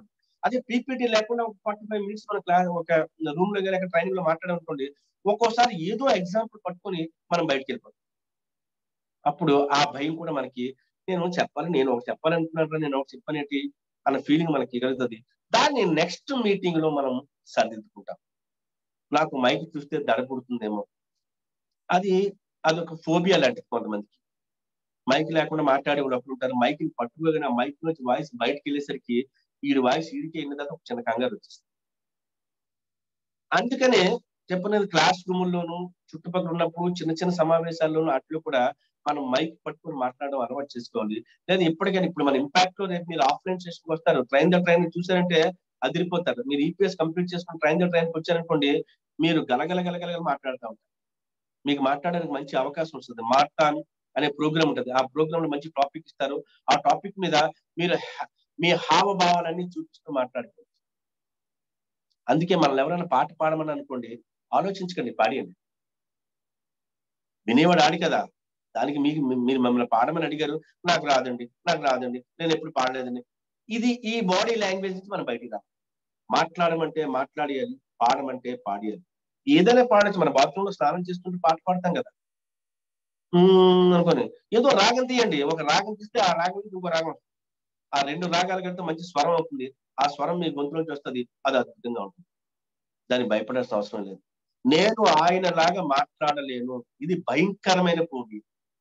అదే పీపీటీ లేకుండా ఒక ఫార్టీ ఫైవ్ మినిట్స్ మన క్లాస్ ఒక రూమ్ లో కానీ ట్రైనింగ్ లో మాట్లాడామనుకోండి ఒక్కోసారి ఏదో ఎగ్జాంపుల్ పట్టుకొని మనం బయటకు వెళ్ళిపోతాం అప్పుడు ఆ భయం కూడా మనకి నేను చెప్పాలి నేను ఒకటి చెప్పాలనుకున్నాను నేను ఒకటి చెప్పనేటి అన్న ఫీలింగ్ మనకి కలుగుతుంది దాన్ని నెక్స్ట్ మీటింగ్ లో మనం సరిదిద్దుకుంటాం నాకు మైక్ చూస్తే దడ పుడుతుందేమో అది అదొక ఫోబియా లాంటిది కొంతమందికి మైక్ లేకుండా మాట్లాడే వాళ్ళు అప్పుడు ఉంటారు మైక్ పట్టుకోగానే ఆ మైక్ నుంచి వాయిస్ బయటకు వెళ్ళేసరికి వీడి వాయిస్ వీడికి అయిన తర్వాత ఒక చిన్న కంగారు వచ్చేస్తుంది అందుకనే చెప్పినది క్లాస్ రూముల్లోనూ చుట్టుపక్కల ఉన్నప్పుడు చిన్న చిన్న సమావేశాల్లోనూ అట్లు కూడా మనం మైక్ పట్టుకుని మాట్లాడడం అలవాటు చేసుకోవాలి లేదా ఇప్పటికైనా ఇప్పుడు మన ఇంపాక్ట్ లో రేపు మీరు ఆఫ్లైన్ సెషన్కి వస్తారు ట్రైన్ ద ట్రైన్ చూసారంటే అదిరిపోతారు మీరు ఈపీఎస్ కంప్లీట్ చేసుకుని ట్రైన్ ద ట్రైన్కి వచ్చారనుకోండి మీరు గలగల గలగల మాట్లాడుతూ ఉంటారు మీకు మాట్లాడడానికి మంచి అవకాశం వస్తుంది మార్టాన్ అనే ప్రోగ్రామ్ ఉంటుంది ఆ ప్రోగ్రామ్ లో మంచి టాపిక్ ఇస్తారు ఆ టాపిక్ మీద మీరు మీ హావభావాలన్నీ చూపిస్తూ మాట్లాడుకోవచ్చు అందుకే మనల్ని ఎవరైనా పాట పాడమని అనుకోండి ఆలోచించకండి పాడియండి వినేవాడు ఆడి కదా దానికి మీకు మీరు మమ్మల్ని పాడమని అడిగారు నాకు రాదండి నాకు రాదండి నేను ఎప్పుడు పాడలేదండి ఇది ఈ బాడీ లాంగ్వేజ్ నుంచి మనం బయటికి రా మాట్లాడమంటే మాట్లాడేయాలి పాడమంటే పాడేయాలి ఏదైనా పాడచ్చు మన బాత్రూమ్ లో స్నానం చేసుకుంటూ పాట పాడతాం కదా అనుకోని ఏదో రాగం తీయండి ఒక రాగం తీస్తే ఆ రాగం ఇంకో రాగం ఆ రెండు రాగాల కంటే మంచి స్వరం అవుతుంది ఆ స్వరం మీ గొంతులోంచి వస్తుంది అది అద్భుతంగా ఉంటుంది దానికి భయపడాల్సిన అవసరం లేదు నేను ఆయన లాగా మాట్లాడలేను ఇది భయంకరమైన పోటీ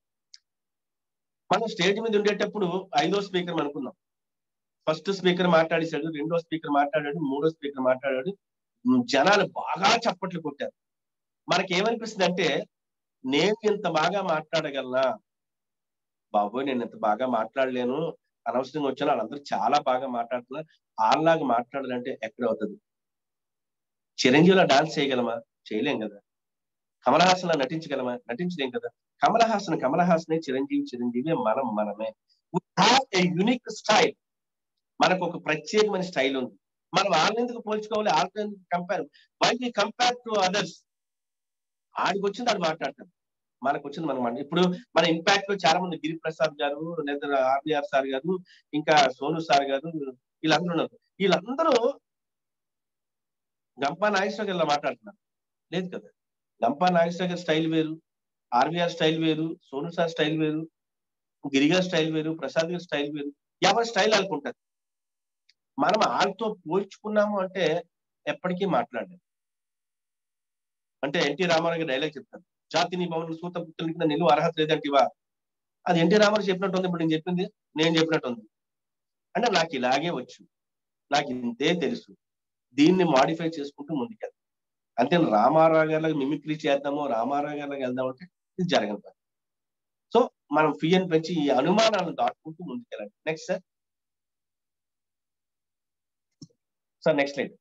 మనం స్టేజ్ మీద ఉండేటప్పుడు ఐదో స్పీకర్ అనుకున్నాం ఫస్ట్ స్పీకర్ మాట్లాడేశాడు రెండో స్పీకర్ మాట్లాడాడు మూడో స్పీకర్ మాట్లాడాడు జనాలు బాగా చప్పట్లు కొట్టారు మనకి ఏమనిపిస్తుంది అంటే నేను ఇంత బాగా మాట్లాడగలనా బాబోయ్ నేను ఇంత బాగా మాట్లాడలేను అనవసరంగా వచ్చాను వాళ్ళందరూ చాలా బాగా మాట్లాడుతున్నారు వాళ్ళలాగా మాట్లాడాలంటే ఎక్కడ అవుతుంది చిరంజీవిలో డాన్స్ చేయగలమా చేయలేం కదా కమల్ హాసన్ నటించగలమా నటించలేం కదా కమల్ హాసన్ కమల్ హాసనే చిరంజీవి చిరంజీవి మనం మనమే ఏ యునిక్ స్టైల్ మనకు ఒక ప్రత్యేకమైన స్టైల్ ఉంది మనం వాళ్ళని ఎందుకు పోల్చుకోవాలి వాళ్ళతో ఎందుకు compare why we compare to others ఆడికి వచ్చింది ఆడు మాట్లాడతాడు మనకు వచ్చింది మనం ఇప్పుడు మన ఇంపాక్ట్ లో చాలా మంది గిరి ప్రసాద్ గారు లేదా ఆర్బిఆర్ సార్ గారు ఇంకా సోను సార్ గారు వీళ్ళందరూ ఉన్నారు వీళ్ళందరూ గంపా నాగేశ్వర గారు మాట్లాడుతున్నారు లేదు కదా గంపా నాగేశ్వర గారి స్టైల్ వేరు ఆర్బిఆర్ స్టైల్ వేరు సోను సార్ స్టైల్ వేరు గిరిగా స్టైల్ వేరు ప్రసాద్ గారి స్టైల్ వేరు ఎవరి స్టైల్ అనుకుంటారు మనం వాళ్ళతో పోల్చుకున్నాము అంటే ఎప్పటికీ మాట్లాడలేదు అంటే ఎన్టీ రామారావు గారి డైలాగ్ చెప్తాను జాతిని భవన్ సూత పుత్రులకి నా నిలువ అర్హత లేదంటివా అది ఎన్టీ రామారావు చెప్పినట్టు ఉంది ఇప్పుడు నేను చెప్పింది నేను చెప్పినట్టు ఉంది అంటే నాకు ఇలాగే వచ్చు నాకు ఇంతే తెలుసు దీన్ని మాడిఫై చేసుకుంటూ ముందుకెళ్తాం అంతే రామారావు గారికి మిమిక్రీ చేద్దాము రామారావు గారికి వెళ్దాం అంటే ఇది జరగదు పని సో మనం ఫియన్ పెంచి ఈ అనుమానాలను దాటుకుంటూ ముందుకెళ్ళండి next sir sir next line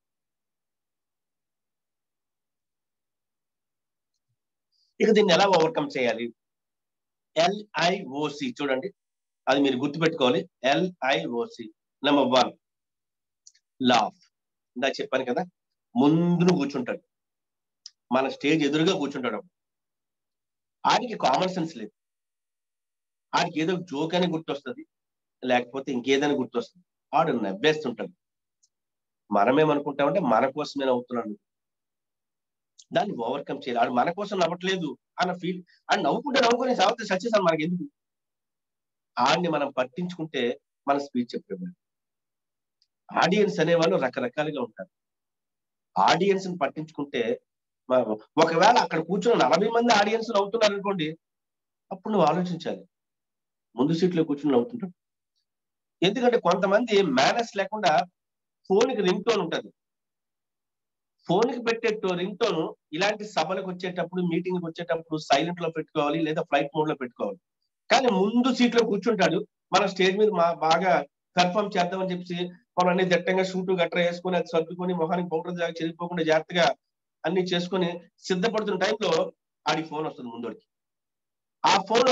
ఇక దీన్ని ఎలా ఓవర్కమ్ చేయాలి ఎల్ఐఓసి చూడండి అది మీరు గుర్తుపెట్టుకోవాలి ఎల్ఐఓసి నెంబర్ వన్ లాఫ్ ఇందా చెప్పాను కదా ముందును కూర్చుంటాడు మన స్టేజ్ ఎదురుగా కూర్చుంటాడు ఆడికి కామన్ సెన్స్ లేదు ఆడికి ఏదో జోక్ అని గుర్తొస్తుంది లేకపోతే ఇంకేదని గుర్తొస్తుంది ఆడు నవ్వేస్తుంటాడు మనమేమనుకుంటామంటే మన కోసమే నవ్వుతున్నాడు దాన్ని ఓవర్కమ్ చేయాలి ఆడు మన కోసం నవ్వట్లేదు అన్న ఫీల్ ఆడు నవ్వుకుంటే నవ్వుకునే సాగుతే సచ్చేసాను మనకి ఎందుకు ఆడిని మనం పట్టించుకుంటే మన స్పీచ్ చెప్పేవాడు ఆడియన్స్ అనేవాళ్ళు రకరకాలుగా ఉంటారు ఆడియన్స్ ని పట్టించుకుంటే ఒకవేళ అక్కడ కూర్చున్న నలభై మంది ఆడియన్స్ నవ్వుతున్నారు అనుకోండి అప్పుడు నువ్వు ఆలోచించాలి ముందు సీట్లో కూర్చుని నవ్వుతుంటాడు ఎందుకంటే కొంతమంది మేనర్స్ లేకుండా ఫోన్కి రింగ్ టోన్ ఉంటుంది ఫోన్కి పెట్టే రింగ్ టోన్ ఇలాంటి సభలకు వచ్చేటప్పుడు మీటింగ్కి వచ్చేటప్పుడు సైలెంట్ లో పెట్టుకోవాలి లేదా ఫ్లైట్ మోడ్ లో పెట్టుకోవాలి కానీ ముందు సీట్ లో కూర్చుంటాడు మన స్టేజ్ మీద మా బాగా కన్ఫర్మ్ చేద్దామని చెప్పి మనం అన్ని దట్టంగా షూటు గట్ర వేసుకొని అది సర్దుకొని మొహానికి పౌడర్ జాగా చెరిగిపోకుండా జాగ్రత్తగా అన్ని చేసుకొని సిద్ధపడుతున్న టైంలో ఆడి ఫోన్ వస్తుంది ముందోడికి ఆ ఫోన్